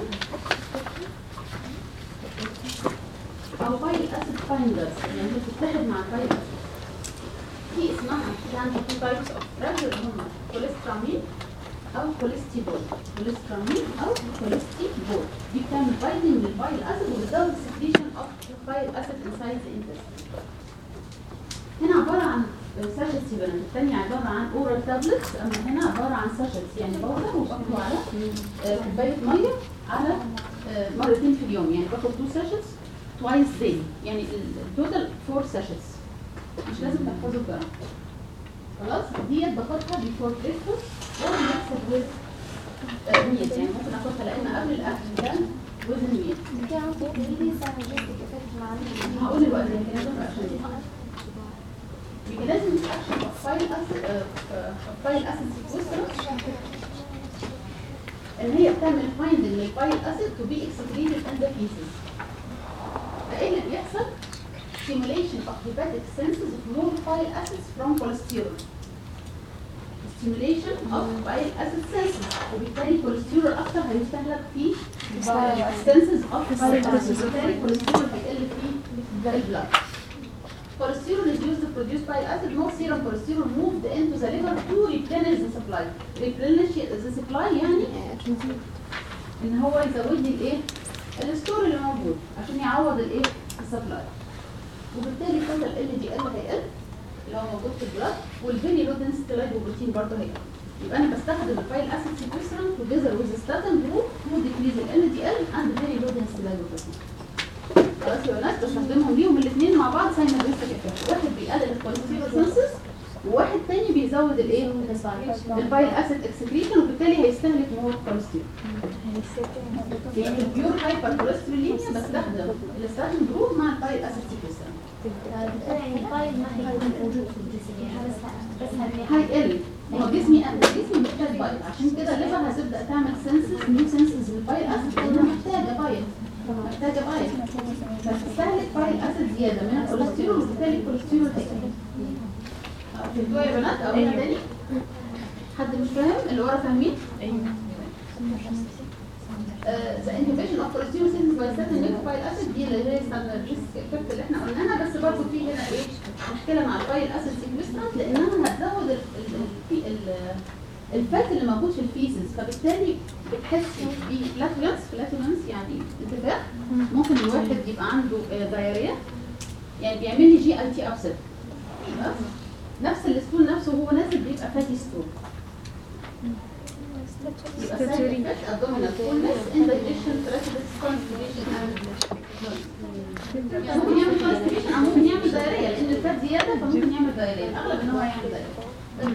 او فايل اسيد فايندرز يعني هي بتتحد مع الفايل اسيد في اسمها في عندي تو تايبس اوف دراج اللي هم كوليسترامين او كوليستيبول كوليسترامين او كوليستيبول دي بتعمل بايندنج للفايل اسيد وبتزود السكريشن اوف فايل اسيد انسايد ذا انتستين هنا عباره عن ساشتس يبقى الثانية عبارة عن اورال تابلتس اما هنا عبارة عن ساشتس يعني باخده وباخده على آه، كوباية مية على آه، مرتين في اليوم يعني باخد تو ساشتس توايس داي يعني التوتال فور سيشنز مش لازم تحفظوا الجرام خلاص ديت باخدها بيفور بريكفاست او بنحسب ويز ميت يعني ممكن اخدها لا اما قبل الاكل ده ويز ميت هقول دلوقتي الميكانيزم اكشن ميكانيزم اكشن اوف فايل اسيد فايل اسيد سيكوسترس ان هي بتعمل فايندنج للفايل اسيد تو بي اكسكريتد ان ذا فيسز فايه اللي بيحصل؟ stimulation of hepatic senses of more bile acids from cholesterol stimulation of bile acid senses وبالتالي الكوليسترول اكتر هيستهلك في senses of bile acids وبالتالي الكوليسترول هيقل في البلاد cholesterol is used to produce bile acid no serum cholesterol moved into the liver to replenish the supply replenish the supply يعني ان هو يزود لي الايه الستور اللي موجود عشان يعوض الايه السبلاي وبالتالي total ال دي ال هيقل اللي هو موجود في البلاد والفيني لو density lipoprotein برضه هيقل يبقى انا بستخدم الفايل اسيد سيكوستران together with statin group to decrease ال LDL and very low density lipoprotein خلاص يا ناس بستخدمهم ليهم الاثنين مع بعض سايمالتينيوس افكت واحد بيقلل الكوليسترول سنسس وواحد تاني بيزود الايه الفايل اسيد اكسكريشن وبالتالي هيستهلك مور كوليسترول يعني البيور هايبر كوليستروليميا بستخدم الاستاتين جروب مع الفايل اسيد سيكوستران يعني الفايل ما هيكون موجود في الجسم يعني بس بس هنلاقي هيقل هو جسمي جسمي محتاج بايل عشان كده الليفر هتبدا تعمل سنسز نيو سنسز للبايل اسيد لانها محتاجه بايل محتاجه بايل فتستهلك بايل اسيد زياده من الكوليسترول وبالتالي الكوليسترول هيقل فهمتوها يا بنات او تاني حد مش فاهم اللي ورا فاهمين ذا inhibition of cholesterol synthesis by certain liquid acid دي اللي هي الريسك افكت اللي احنا قلناها بس برضه في هنا ايه مشكله مع الفايل اسيد سيكوسترانت لانها هتزود ال ال ال الفات اللي موجود في الفيسز فبالتالي بتحس بفلاتولنس فلاتولنس يعني انتفاخ ممكن الواحد يبقى عنده دايريا يعني بيعمل لي جي اي تي ابسط نفس الستول نفسه هو نازل بيبقى فاتي ستول يبقى side effect abdominal fullness, indigestion, breathless, constipation and يعني ممكن يعمل constipation او ممكن يعمل دايريا لان الفات زياده فممكن يعمل دايريا الاغلب ان هو يعمل دايريا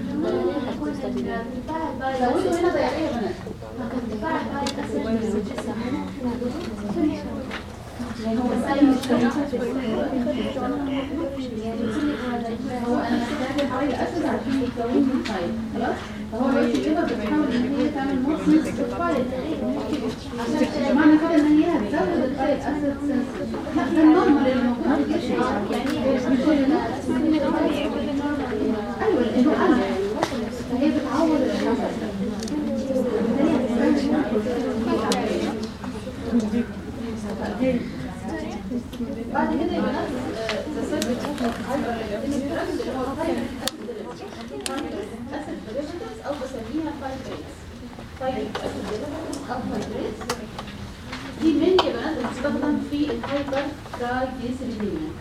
زودوا هنا دايريا يا بنات هو هو انا محتاج حوالي الاسيد عشان يتكون من فايل خلاص فهو بس الليفر بتحاول ان هي تعمل مور سنس فايل عشان معنى كده ان هي هتزود الفايل اسيد سنس لا ده النورمال اللي موجود في الجسم يعني ايوه لانه قلب فهي بتعوض بعد كده يبقى نفس تسبب اللي هو اسيد ديريفاتيفز او بسميها فايبريتس فايبريك اسيد ديريفاتيفز او فايبريتس دي من يا بنات بتستخدم في الهايبر ترايجليسيريديميا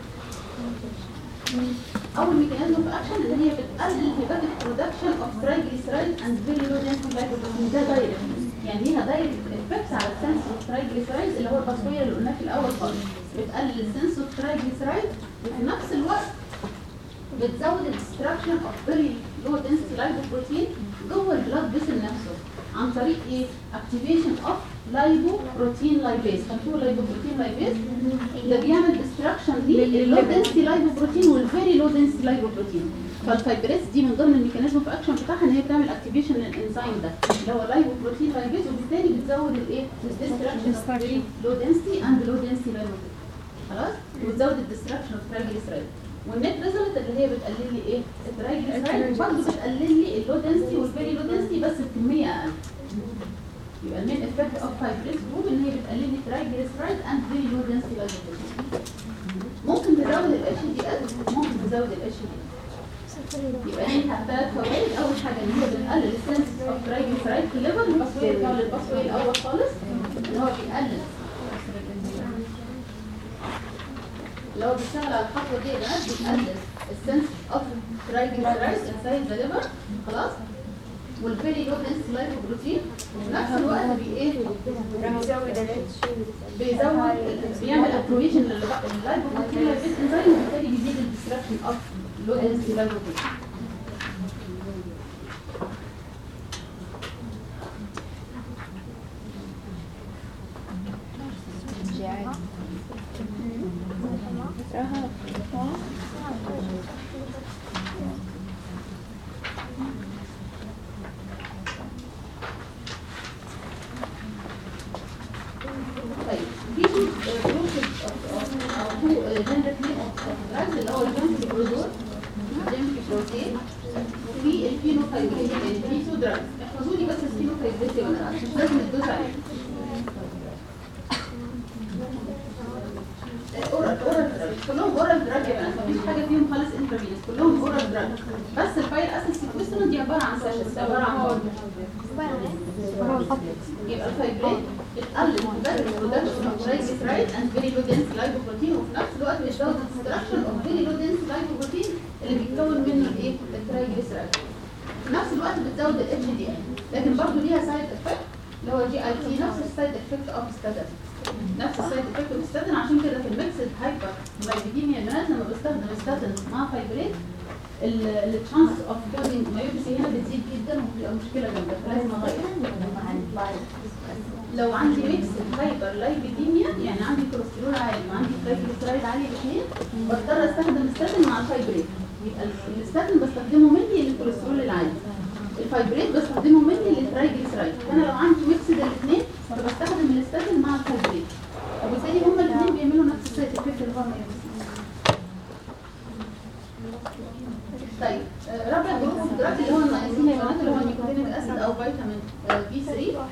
اول ميكانيزم اوف اكشن ان هي بتقلل الهيباتيك برودكشن اوف ترايجليسيرايد اند فيري لو دنسيتي لايبوبروتين ده دايركت يعني ليها دايركت افكتس على السنس اوف ترايجليسيرايد اللي هو البصويه اللي قلناه في الاول خالص بتقلل السنس اوف ترايجليسيرايد وفي نفس الوقت بتزود الديستراكشن اوف فيري لو دنسيتي لايبوبروتين جوه البلاد فيسل نفسه عن طريق ايه؟ اكتيفيشن اوف لايبوبروتين لايبيز خدتوه لايبوبروتين لايبيز ده بيعمل ديستراكشن لللو دنسيتي لايبوبروتين والفيري لو دنسيتي لايبوبروتين فالفايبريز دي من ضمن الميكانيزم اوف اكشن بتاعها ان هي بتعمل اكتيفيشن للانزيم ده اللي هو لايبوبروتين لايبيز وبالتالي بتزود الايه؟ الديستراكشن اوف فيري لو دنسيتي اند لو دنسيتي لايبوبروتين خلاص وتزود الديستراكشن اوف ترايجليسرايد والنت ريزلت اللي هي بتقلل لي ايه الترايجليسرايد برضه بتقلل لي اللو دنسيتي والفيري لو دنسيتي بس بكميه اقل يبقى المين افكت اوف فايبريس جروب ان هي بتقلل لي ترايجليسرايد اند فيري لو دنسيتي لايبوبروتين ممكن تزود الاتش دي ال ممكن تزود الاتش دي يبقى ليها ثلاث فوائد اول حاجه ان هي بتقلل السنس اوف ترايجليسرايد في الليفر الباسوي بتاع الباسوي الاول خالص ان هو بيقلل اللي هو بيشتغل على الخطوه دي ده بيقلل السنس اوف ترايجليسرايد انسايد ذا ليفر خلاص والفيري لو دنس لايبوبروتين وفي نفس الوقت بي ايه بيزود بيعمل اكرويشن لللايبوبروتين لايبيز انزيم وبالتالي بيزيد الديستراكشن اوف لو دنس لايبوبروتين طيب في جروب او تو جنرال نيم اوف دراجز اللي هو الجنسي برودور جنسي بروتين وفي الفينوفايبريتي يعني في تو دراجز احفظوا لي بس الفينوفايبريتي ولا مش لازم تدوس عليه اورال اورال كلهم اورال دراج يا بنات مفيش حاجه فيهم خالص انترفينس كلهم اورال دراج بس الفايل اسيد سيكويسترون دي عباره عن ساشيتس عباره عن باودر يبقى الفايبريت بتقلل بس البرودكشن اوف ترايجليسرايد اند فيري لو دنس لايبوبروتين وفي نفس الوقت بتزود الدستركشن اوف فيري لو دنس لايبوبروتين اللي بيتكون منه الايه الترايجليسرايد في نفس الوقت بتزود الاتش دي ال لكن برضه ليها سايد افكت اللي هو جي اي تي نفس السايد افكت اوف ستاتين نفس السايد افكت اوف ستاتين عشان كده في الميكسد هايبر لايبيديميا البنات لما بستخدم ستاتين مع فايبريت التشانس اوف كوزنج مايوبسي هنا بتزيد جدا وبتبقى مشكله جدا فلازم اغير لو عندي ميكس هايبر لايبيديميا يعني عندي كوليسترول عالي وعندي ترايجليسرايد عالي الاثنين بضطر استخدم الستاتين مع الفايبريت يبقى ال- الستاتين بستخدمه مني للكوليسترول العالي الفايبريت بستخدمه مني للترايجليسرايد فانا لو عندي ميكس الاثنين فبستخدم الستاتين مع الفايبريت وبالتالي هما الاثنين بيعملوا نفس السايد افكت اللي هو مايوبسي طيب آه، رابع جروب في الدراج اللي هو النياسين يا بنات اللي هو نيكوتينيك اسيد او فيتامين بي 3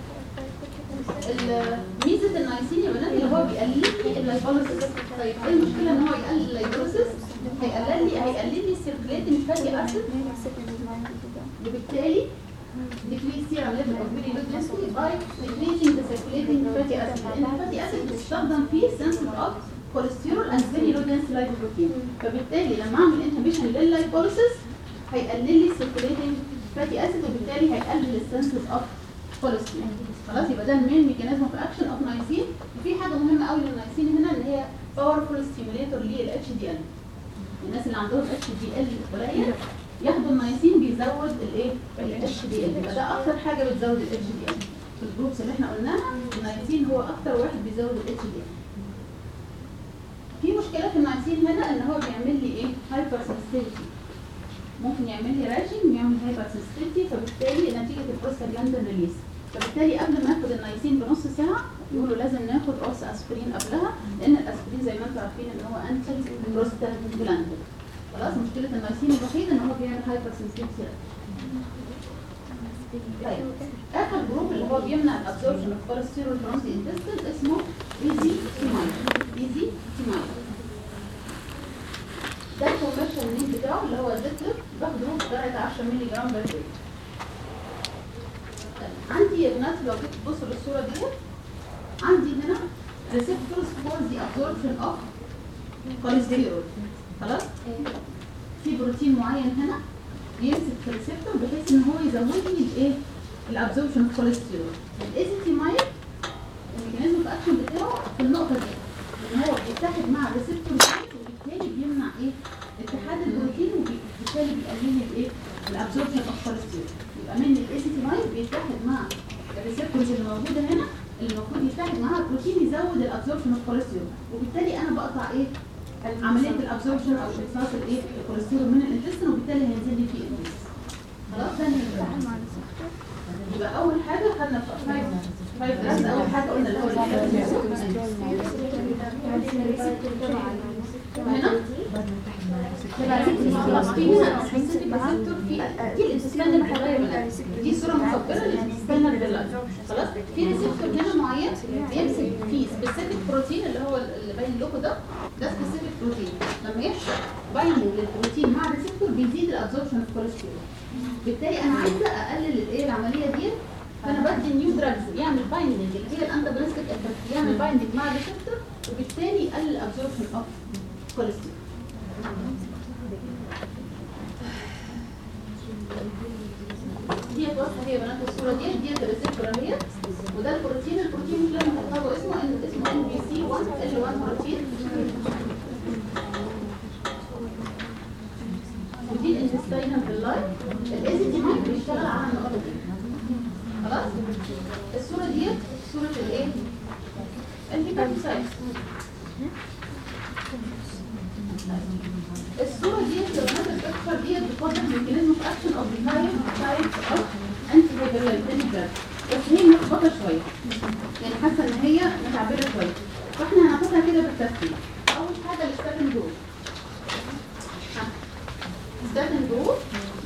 ال- ميزه النياسين يا بنات اللي هو بيقلل لي اللايبوليسيس طيب ايه المشكله ان هو يقلل اللايبوليسيس هيقلل لي هيقلل لي السيركليتنج فاتي اسيد وبالتالي decrease serum level of very low density by decreasing the circulating fatty acid لان الفاتي اسيد بتستخدم في synthesis of cholesterol and very low density lipoprotein فبالتالي لما اعمل inhibition لللايبوليسيس هيقلل لي circulating fatty acid وبالتالي هيقلل السنسز اوف كوليسترول خلاص يبقى ده المين ميكانيزم اوف اكشن اوف نايسين وفي حاجه مهمه قوي للنايسين هنا ان هي باورفول ستيميليتور للاتش دي ال الناس اللي عندهم اتش دي ال قليل ياخدوا النايسين بيزود الايه الاتش دي ال يبقى ده اكتر حاجه بتزود الاتش دي ال في الجروبس اللي احنا قلناها النايسين هو اكتر واحد بيزود الاتش دي ال في مشكله في النايسين هنا ان هو بيعمل لي ايه هايبر سنسيتيفيتي ممكن يعمل لي راشنج ويعمل هايبر سنسيتيفيتي فبالتالي نتيجه البروستاجلاندين ريليس فبالتالي قبل ما ناخد النايسين بنص ساعه يقولوا لازم ناخد قرص اسبرين قبلها لان الاسبرين زي ما انتم عارفين ان هو انتي بروستاجلاندين خلاص مشكله النايسين الوحيد ان هو بيعمل هايبر سنسيتيفيتي طيب اخر جروب اللي هو بيمنع الابسوربشن اوف كوليسترول فروم ذا انتستين اسمه ايزي تيمايل ايزي تيمايل ده الكونفرشن لينك بتاعه اللي هو الدكتور باخده بدرجه 10 مللي جرام بر داي طيب، عندي يا بنات لو جيت تبصوا للصوره ديت عندي هنا receptors for the absorption of cholesterol خلاص في بروتين معين هنا بيمسك في الريسبتور بحيث ان هو يزود لي الايه الابزوربشن اوف كوليسترول الايزيتيمايد الميكانيزم اوف اكشن بتاعه في النقطه دي ان هو بيتحد مع الريسبتور دي وبالتالي بيمنع ايه اتحاد البروتين وبالتالي بيقلل لي الايه الابزوربشن اوف كوليسترول يبقى من الايزيتيمايد بيتحد مع الريسبتورز اللي موجوده هنا اللي المفروض يتحد معاها البروتين يزود الابزوربشن اوف كوليسترول وبالتالي انا بقطع ايه عمليه الابزوربشن او امتصاص الايه الكوليسترول من الانتستين وبالتالي هينزل لي فيه انتست خلاص ده نرجع يبقى اول حاجه خدنا في فايف فايف دراسه اول حاجه قلنا اللي هو هنا خلاص في هنا سبيسيفيك ريسبتور في دي الانتستينال باللايف دي صوره مصغره للانتستينال باللايف خلاص في ريسبتور هنا معين بيمسك فيه سبيسيفيك بروتين اللي هو اللي باين لكم ده ده سبيسيفيك بروتين لما يحصل بايندنج للبروتين مع الريسبتور بيزيد الابزوربشن اوف كوليسترول بالتالي انا عايزه اقلل الايه العمليه دي فانا بدي نيو دراجز يعمل بايندنج اللي هي الاندابريسكت افكت يعمل بايندنج مع الريسبتور وبالتالي يقلل الابزوربشن اوف كوليسترول ديت واضحه هي بنات الصوره ديت ديت الريسبتور اهي وده البروتين البروتين مش لازم تحفظوا اسمه ان اسمه ان بي سي 1 ال 1 بروتين ودي الانتستينال باللايف الاي سي تي مايك بيشتغل على النقطه دي خلاص الصوره ديت صوره الايه الهيباتوسايت الصوره ديت لو انا البيكتشر ديت بتوضح ميكانيزم اوف اكشن اوف ذا تايب تايب اوف انتي هايبرلايزيشن بس هي ملخبطه شويه يعني حاسه ان هي متعبره شويه فاحنا هناخدها كده بالترتيب اول حاجه الستاتين جروب ستاتين جروب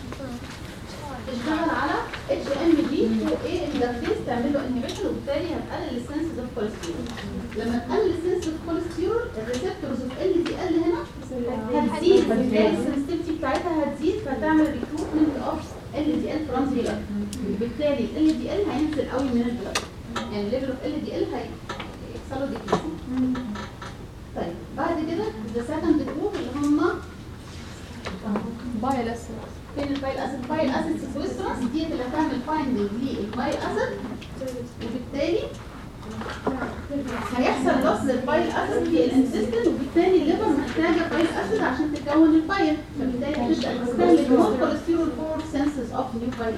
تشتغل على اتش ام دي وايه اندكتيز تعمل له انهبيشن وبالتالي هتقلل السنسز اوف كوليسترول لما تقلل السنسز اوف كوليسترول الريسبتورز اوف ال دي ال هنا هتزيد بالتالي السنسيتيفيتي بتاعتها هتزيد فهتعمل ريكروتمنت اوف ال دي ال فروم ذا بالتالي ال دي ال هينزل قوي من البلد يعني الليفل اوف ال دي ال هيحصل له ديكريزنج طيب بعد كده ذا سكند جروب اللي هم بايلس فين البايل اسيد بايل اسيد سيكويسترانس دي اللي هتعمل فايندنج للبايل اسيد وبالتالي هيحصل لوس للبايل اسيد في الانتستين وبالتالي الليفر محتاجه بايل اسيد عشان تكون البايل فبالتالي هتبدا تستهلك مور كوليسترول فور سنسز اوف نيو بايل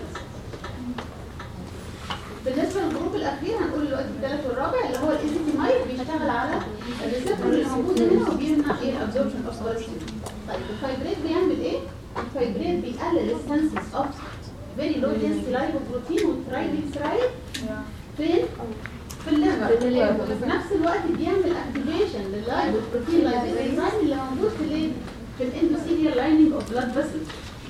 بالنسبه للجروب الاخير هنقول دلوقتي الثالث والرابع اللي هو الايزيتيمايد بيشتغل على الريسبتور اللي موجود هنا وبيمنع ايه الابزوربشن اوف كوليسترول طيب الفايبريت بيعمل ايه؟ الفايبريت بيقلل السنسز اوف فيري لو density lipoprotein والترايجليسرايد فين؟ في الليفر وفي نفس الوقت بيعمل اكتيفيشن لللايبوبروتين لايبوزايم اللي موجود في الايه؟ في الاندوثيليال لايننج اوف بلاد فيسلز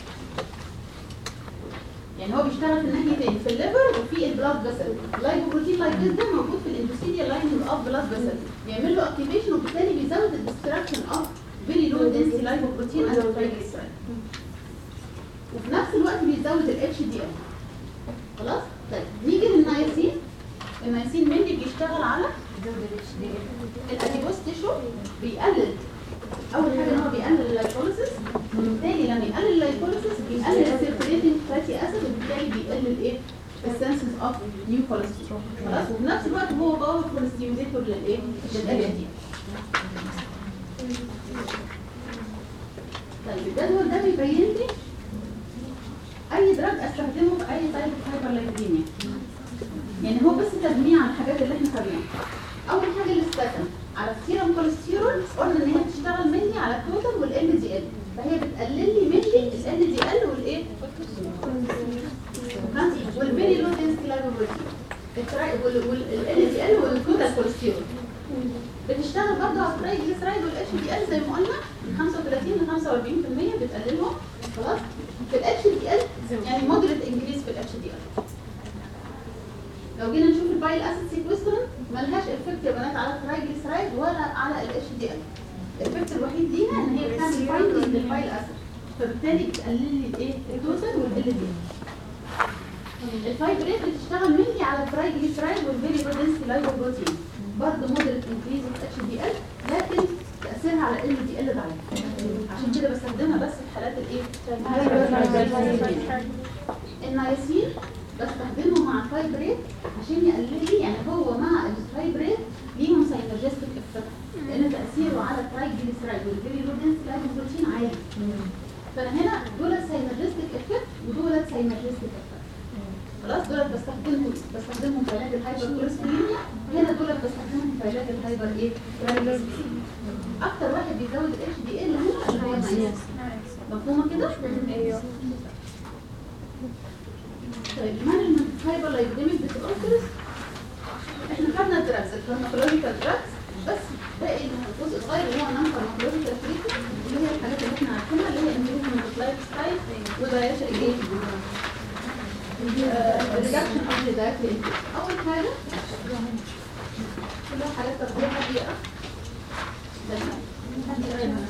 يعني هو بيشتغل في الناحيتين في الليفر وفي البلاد فيسل اللايبوبروتين لايبيز ده موجود في الاندوثيليال لايننج اوف بلاد فيسل بيعمل له اكتيفيشن وبالتالي بيزود الديستراكشن اوف فيري لو density lipoprotein and triglyceride وفي نفس الوقت بيزود ال HDL خلاص طيب نيجي للنياسين النياسين مين بيشتغل على الاديبوس تيشو بيقلل اول حاجه ان هو بيقلل اللايكوليسيس وبالتالي لما يقلل اللايكوليسيس بيقلل السيركيليتنج فاتي اسيد وبالتالي بيقلل ايه السنسز اوف نيو كوليسترول خلاص وفي نفس الوقت هو باور كوليستيميزيتور للايه لل طيب الجدول ده بيبين لي اي دراج استخدمه في اي تايب هايبرلايبيديميا يعني هو بس تجميع على الحاجات اللي احنا خدناها اول حاجه الاستاتين على السيرم كوليسترول قلنا ان هي بتشتغل مني على التوتال والال دي ال فهي بتقلل لي مني ال دي ال والايه والفيري لو دنسيتي لايبوبروتين والال دي ال والتوتال كوليسترول بتشتغل برضه على الترايجليسرايد والاتش دي ال زي ما قلنا من 35 ل 45% بتقللهم خلاص في الاتش دي ال يعني مودريت انكريز في الاتش دي ال لو جينا نشوف البايل اسيد سيكوسترن ملهاش افكت يا بنات على الترايجليسرايد ولا على الاتش دي ال الافكت الوحيد ليها ان هي بتعمل بايندنج للبايل اسيد فبالتالي بتقلل لي الايه التوتال والال دي الفايبريت بتشتغل مني على الترايجليسرايد والفيري بودنسي لايبوبروتين برضه مودريت انكريز في اتش دي ال لكن تاثيرها على ال دي ال ضعيف عشان كده بستخدمها بس في حالات الايه النياسين بستخدمه مع الفايبريت عشان يقلل لي يعني هو مع الفايبريت ليهم ساينرجستيك افكت لان تاثيره على الترايجليسرايد والفيري لو دنسي لايبوبروتين عالي فانا هنا دول ساينرجستيك افكت ودول ساينرجستيك افكت خلاص دول بستخدمهم بستخدمهم في علاج الهايبر كوليستروليميا هنا دول بستخدمهم في علاج الهايبر ايه ترايجليسيريد اكتر واحد بيزود الاتش دي ال هنا اللي هو النياس مفهومه كده ايوه طيب مانجمنت هايبر لايبيديميك ديسوردرز احنا خدنا الدراجز الفارماكولوجيكال دراجز بس باقي الجزء الصغير اللي هو نون فارماكولوجيكال تريتمنت اللي هي الحاجات اللي احنا عارفينها اللي هي امبريفمنت لايف ستايل ودايت ايه ريدكشن اوف ذا دايت اول حاجه كلها حاجات تغذيه حد يقرا بس حد يقرا لنا.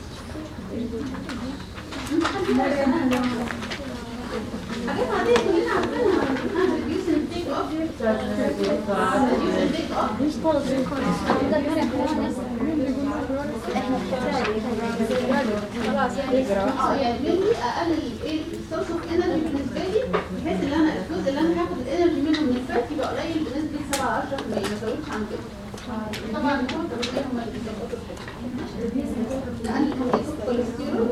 حد يقرا لنا. حاجات عادية كلنا عارفينها ها reduce and take off reduce and take off اه يعني مني اقلل ايه السورس اوف انرجي بالنسبه لي بحيث ان انا الجزء اللي انا هاخد الانرجي منه من الفات يبقى قليل بنسبه 7 10% ما ازودش عن كده طبعا الفات التغذيه هم اللي بيظبطوا الحته لان الكوليسترول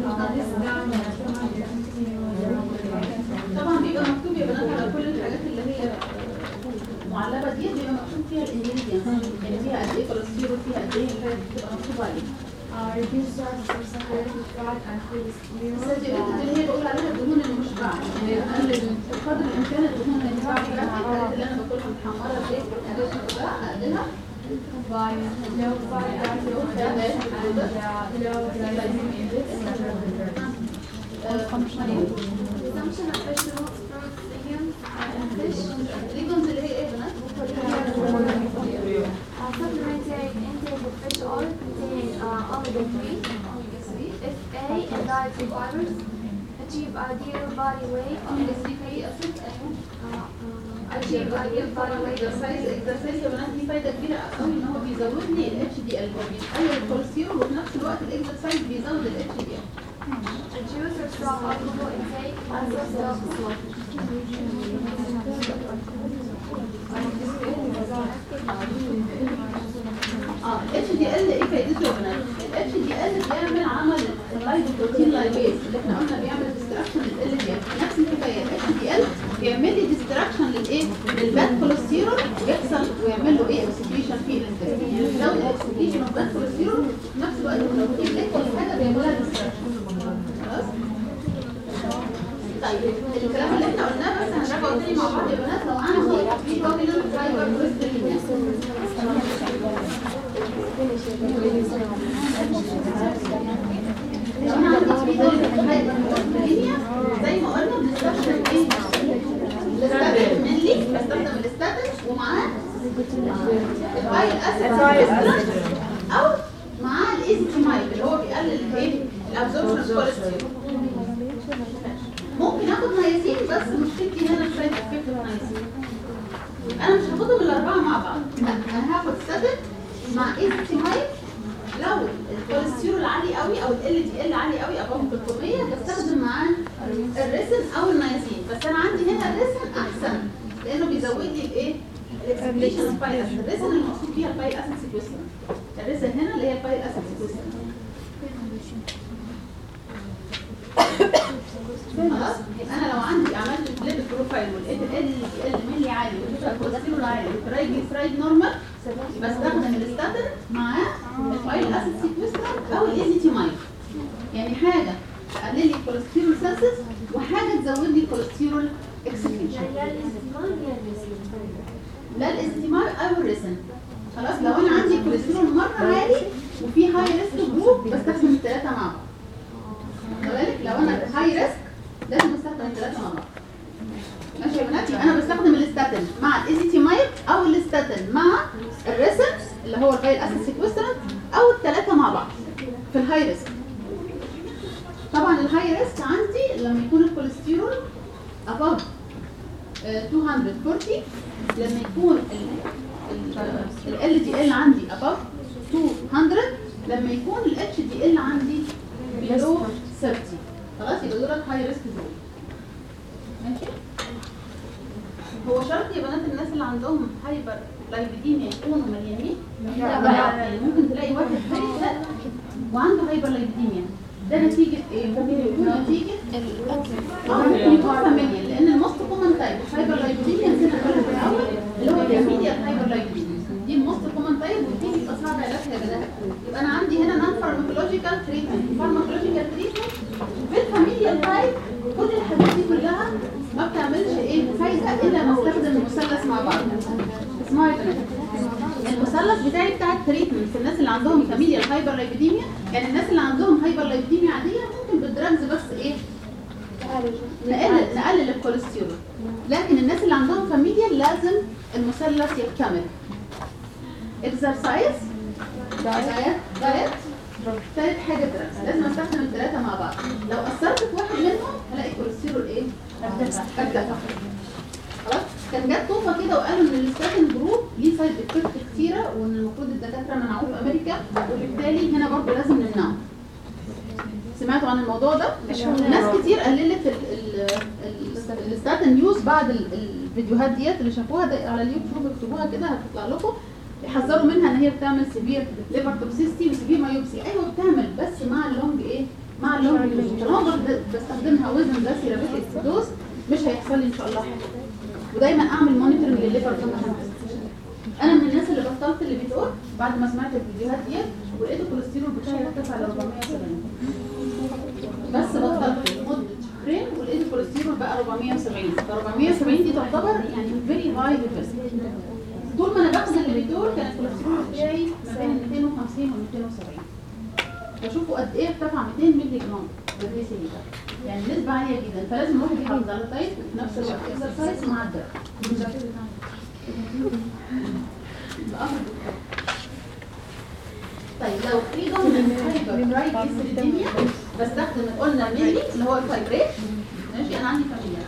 طبعا بيبقى مكتوب يا بنات على كل الحاجات اللي هي معلبه دي بيبقى مكتوب فيها الانجريدينتس يعني فيها قد ايه كوليسترول فيها قد ايه الفات بتبقى مكتوب عليها السجلات اللي هي بقول عليها الدهون المشبعة يعني أقلل بقدر الإمكان الدهون المشبعة بتاعتي الحاجات اللي أنا باكلها محمرة زيت والحاجات دي كلها أقللها Consumption of vegetables, fruits, legumes, and fish. الريجونز اللي هي إيه يا بنات؟ Uh, supplementary intake of fish oil containing uh, omega-3, FA, and dietary fibers. Achieve ideal body weight. omega-3 acid Uh, uh, achieve ideal body weight. اكسرسايز اكسرسايز يا بنات دي فايده كبيره قوي ان هو بيزود لي الاتش دي ال بيقلل الكوليسترول وفي نفس الوقت الاكسرسايز بيزود الاتش دي ال Reduce or stop alcohol intake. Also stop smoking. اه الاتش دي ال ايه فايدته يا بنات؟ الاتش دي ال بيعمل عمل اللايبوبروتين لايبيز اللي احنا قلنا بيعمل ديستراكشن لل دي ال نفس الحكايه الاتش دي ال بيعمل لي ديستراكشن للايه؟ للباد كوليسترول بيحصل ويعمل له ايه؟ اكسكريشن في الانتستين يعني بيزود الاكسكريشن اوف باد كوليسترول وفي نفس الوقت لو في ليكويد حاجه بيعمل لها ديستراكشن خلاص؟ طيب الكلام اللي احنا قلناه بس هنراجعه تاني مع بعض يا بنات لو عندي في كوبيلر فايبر كوليسترول لو انا عندي في دول هايبركوليستروليميا زي ما قلنا بنستخدم ايه؟ الاستاتين منلي بستخدم الاستاتين ومعاه الفايل اسيد او معاه الايزيتيمايد اللي هو بيقلل الايه؟ الابزوربشن اوف كوليسترول ممكن اخد نياسين بس مشكلتي هنا السايد افكت النياسين انا مش هاخدهم الاربعه مع بعض لا انا هاخد ستاتين مع ايزيتيمايد لو الكوليسترول عالي قوي او ال دي ال عالي قوي ابوف 300 بستخدم معاه الريسن او النياسين بس انا عندي هنا الريسن احسن لانه بيزود لي الايه الاكسبريشن اوف بايل اسيد الريسن المقصود فيها البايل اسيد سيكوستر الريسن هنا اللي هي البايل اسيد سيكوستر خلاص يبقى انا لو عندي عملت ليبid بروفايل ولقيت ال ال ملي عالي ولقيت الكوليسترول عالي والترايجليسرايد نورمال بستخدم الاستاتين مع الفايل اسيد سيكوستر او الايزيتيمايد يعني حاجه تقلل لي الكوليسترول سنسس وحاجه تزود لي الكوليسترول اكسكريشن لا الاستمار او الرسم خلاص لو انا عندي كوليسترول مره عالي وفي هاي ريسك جروب بستخدم الثلاثه مع بعض خلي بالك لو انا هاي ريسك لازم استخدم الثلاثه مع بعض ماشي يا بنات يبقى انا بستخدم الاستاتين مع الايزيتيمايد او الاستاتين مع الريسن اللي هو الفايل اسيد سيكوسترانت او الثلاثه مع بعض في الهاي ريسك طبعا الهاي ريسك عندي لما يكون الكوليسترول above آه، 240 لما يكون ال ال دي ال عندي above 200 لما يكون ال اتش دي ال عندي below 30 خلاص يبقى دول هاي ريسك دول ماشي هو شرط يا بنات الناس اللي عندهم هايبر لايبيديميا يكونوا مليانين لا يعني ممكن تلاقي واحد هايبر وعنده هايبر لايبيديميا ده نتيجة ايه؟ ممكن يكون نتيجة اه ممكن يكون فاميليا لان الموست كومن تايب هايبر لايبيديميا نسينا نقولها في الاول اللي هو الفاميليا هايبر لايبيديميا دي الموست كومن تايب ودي بيبقى صعب علاجها يا بنات يبقى انا عندي هنا نون فارماكولوجيكال تريتمنت فارماكولوجيكال تريتمنت في الفاميليا تايب كل الحاجات دي كلها ما بتعملش ايه فايده الا لما استخدم المثلث مع بعض اسمعوا يا بنات المثلث بتاعي بتاع التريتمنت في الناس اللي عندهم فاميليا هايبر لايبيديميا يعني الناس اللي عندهم هايبر لايبيديميا عاديه ممكن بالدراجز بس ايه نقلل نقلل الكوليسترول لكن الناس اللي عندهم فاميليا لازم المثلث يكتمل اكسرسايز دايت دايت ثالث حاجه دراجز لازم استخدم الثلاثه مع بعض لو اثرت في واحد منهم هلاقي الكوليسترول ايه ارتفع ارتفع خلاص كان جت طوفه كده وقالوا ان الاستاتين جروب ليه سايد افكت كتيره وان المفروض الدكاتره منعوه في امريكا وبالتالي هنا برضه لازم نمنعه سمعتوا عن الموضوع ده ناس كتير قللت ال- ال- ال- الستاتين نيوز بعد ال- الفيديوهات ديت اللي شافوها ده على اليوتيوب اكتبوها كده هتطلع لكم يحذروا منها ان هي بتعمل سيفير ليفر توكسيستي وسيفير مايوبسي ايوه بتعمل بس مع اللونج ايه مع اللونج يوز طالما بد- بستخدمها وزن ده سيرابيتك دوز مش هيحصل لي ان شاء الله حاجه ودايما اعمل مونيتورنج للليفر فانكشن انا من الناس اللي بطلت اللي بتقول بعد ما سمعت الفيديوهات ديت ولقيت الكوليسترول بتاعي ارتفع ل 470 بس بطلت لمده شهرين ولقيت الكوليسترول بقى 470 ف 470 دي تعتبر يعني فيري هاي ليفل طول ما انا باخد الليبيدول كان الكوليسترول بتاعي ما بين 250 و 270 فشوفوا قد ايه ارتفع 200 مللي جرام بالديسيليتر يعني نسبة عالية جدا فلازم الواحد يحافظ على دايت وفي نفس الوقت اكسرسايز مع الدواء الأمر بالتالي. طيب لو في ضمن هايبرترايجليسيريديميا بستخدم قلنا ميلي اللي هو الفايبريت ماشي انا عندي فاميليا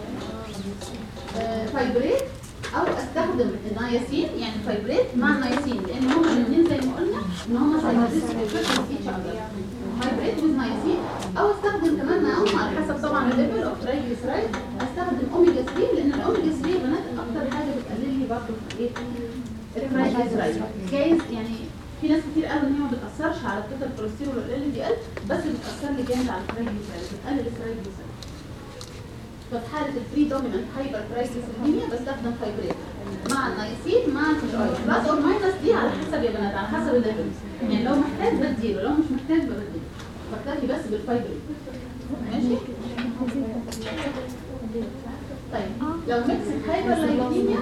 آه، فايبريت او استخدم النياسين يعني الفايبريت مع النياسين لان هما الاثنين زي ما قلنا ان هما سايكوتيك فايبريت ويز نياسين او استخدم كمان معاهم على حسب طبعا الليفل اوف ترايجليسرايد استخدم اوميجا 3 لان الاوميجا 3 يا بنات اكتر حاجه بتقلل لي برضه ايه الترايجليسرايد جايز يعني في ناس كتير قالوا ان هي ما بتاثرش على التوتال كوليسترول ولا ال دي ال بس بتاثر لي جامد على الترايجليسرايد بتقلل الترايجليسرايد ففي حاله الفري دومينانت هايبر ترايجليسيريديميا بستخدم فايبريت مع النياسين مع الفيش اويل بلس اور ماينس دي على حسب يا بنات على حسب الليفل يعني لو محتاج بديله لو مش محتاج ببدله بكتفي بس بالفايبريت ماشي طيب لو ميكس هايبر لايبيديميا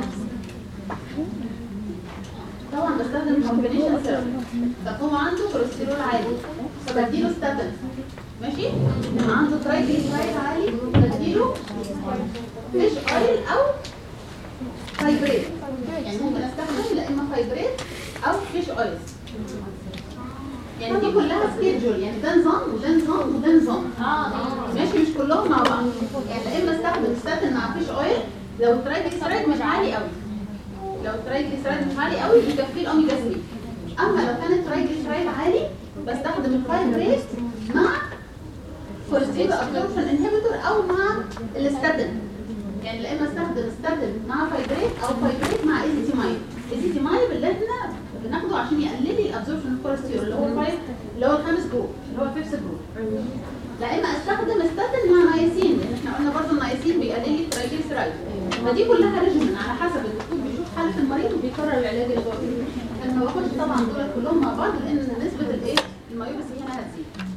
طبعا بستخدم كومبينيشن سيرم طب هو عنده كوليسترول عالي فبديله ستاتين ماشي عنده ترايجليسرايد عالي بديله فيش اويل او فايبريت يعني ممكن استخدم لا اما فايبريت او فيش اويل يعني دي كلها سكيدجول يعني ده نظام وده نظام وده نظام ماشي مش كلهم مع بعض يعني لا اما استخدم ستاتين مع فيش اويل لو الترايجليسرايد مش عالي قوي لو الترايجليسرايد مش عالي قوي يكفيه الاوميجا 3 اما لو كان الترايجليسرايد عالي بستخدم الفايبريت مع كوليسترول ابسوربشن انهبيتور او مع الستاتين يعني لا اما استخدم ستاتين مع فايبريت او فايبريت مع ايزيتيمايب ايزيتيمايب اللي احنا بناخده عشان يقلل لي الابسوربشن الكوليسترول اللي هو الفايب اللي هو الخامس جروب اللي هو الفيفث جروب لا اما استخدم ستاتين مع نياسين لان احنا قلنا برضه النياسين بيقلل لي الترايجليسرايد فدي كلها ريجيمن على حسب الدكتور بيشوف حاله المريض وبيقرر العلاج اللي هو فيه انا ما باخدش طبعا دول كلهم مع بعض لان نسبه الايه المايوبس هنا هتزيد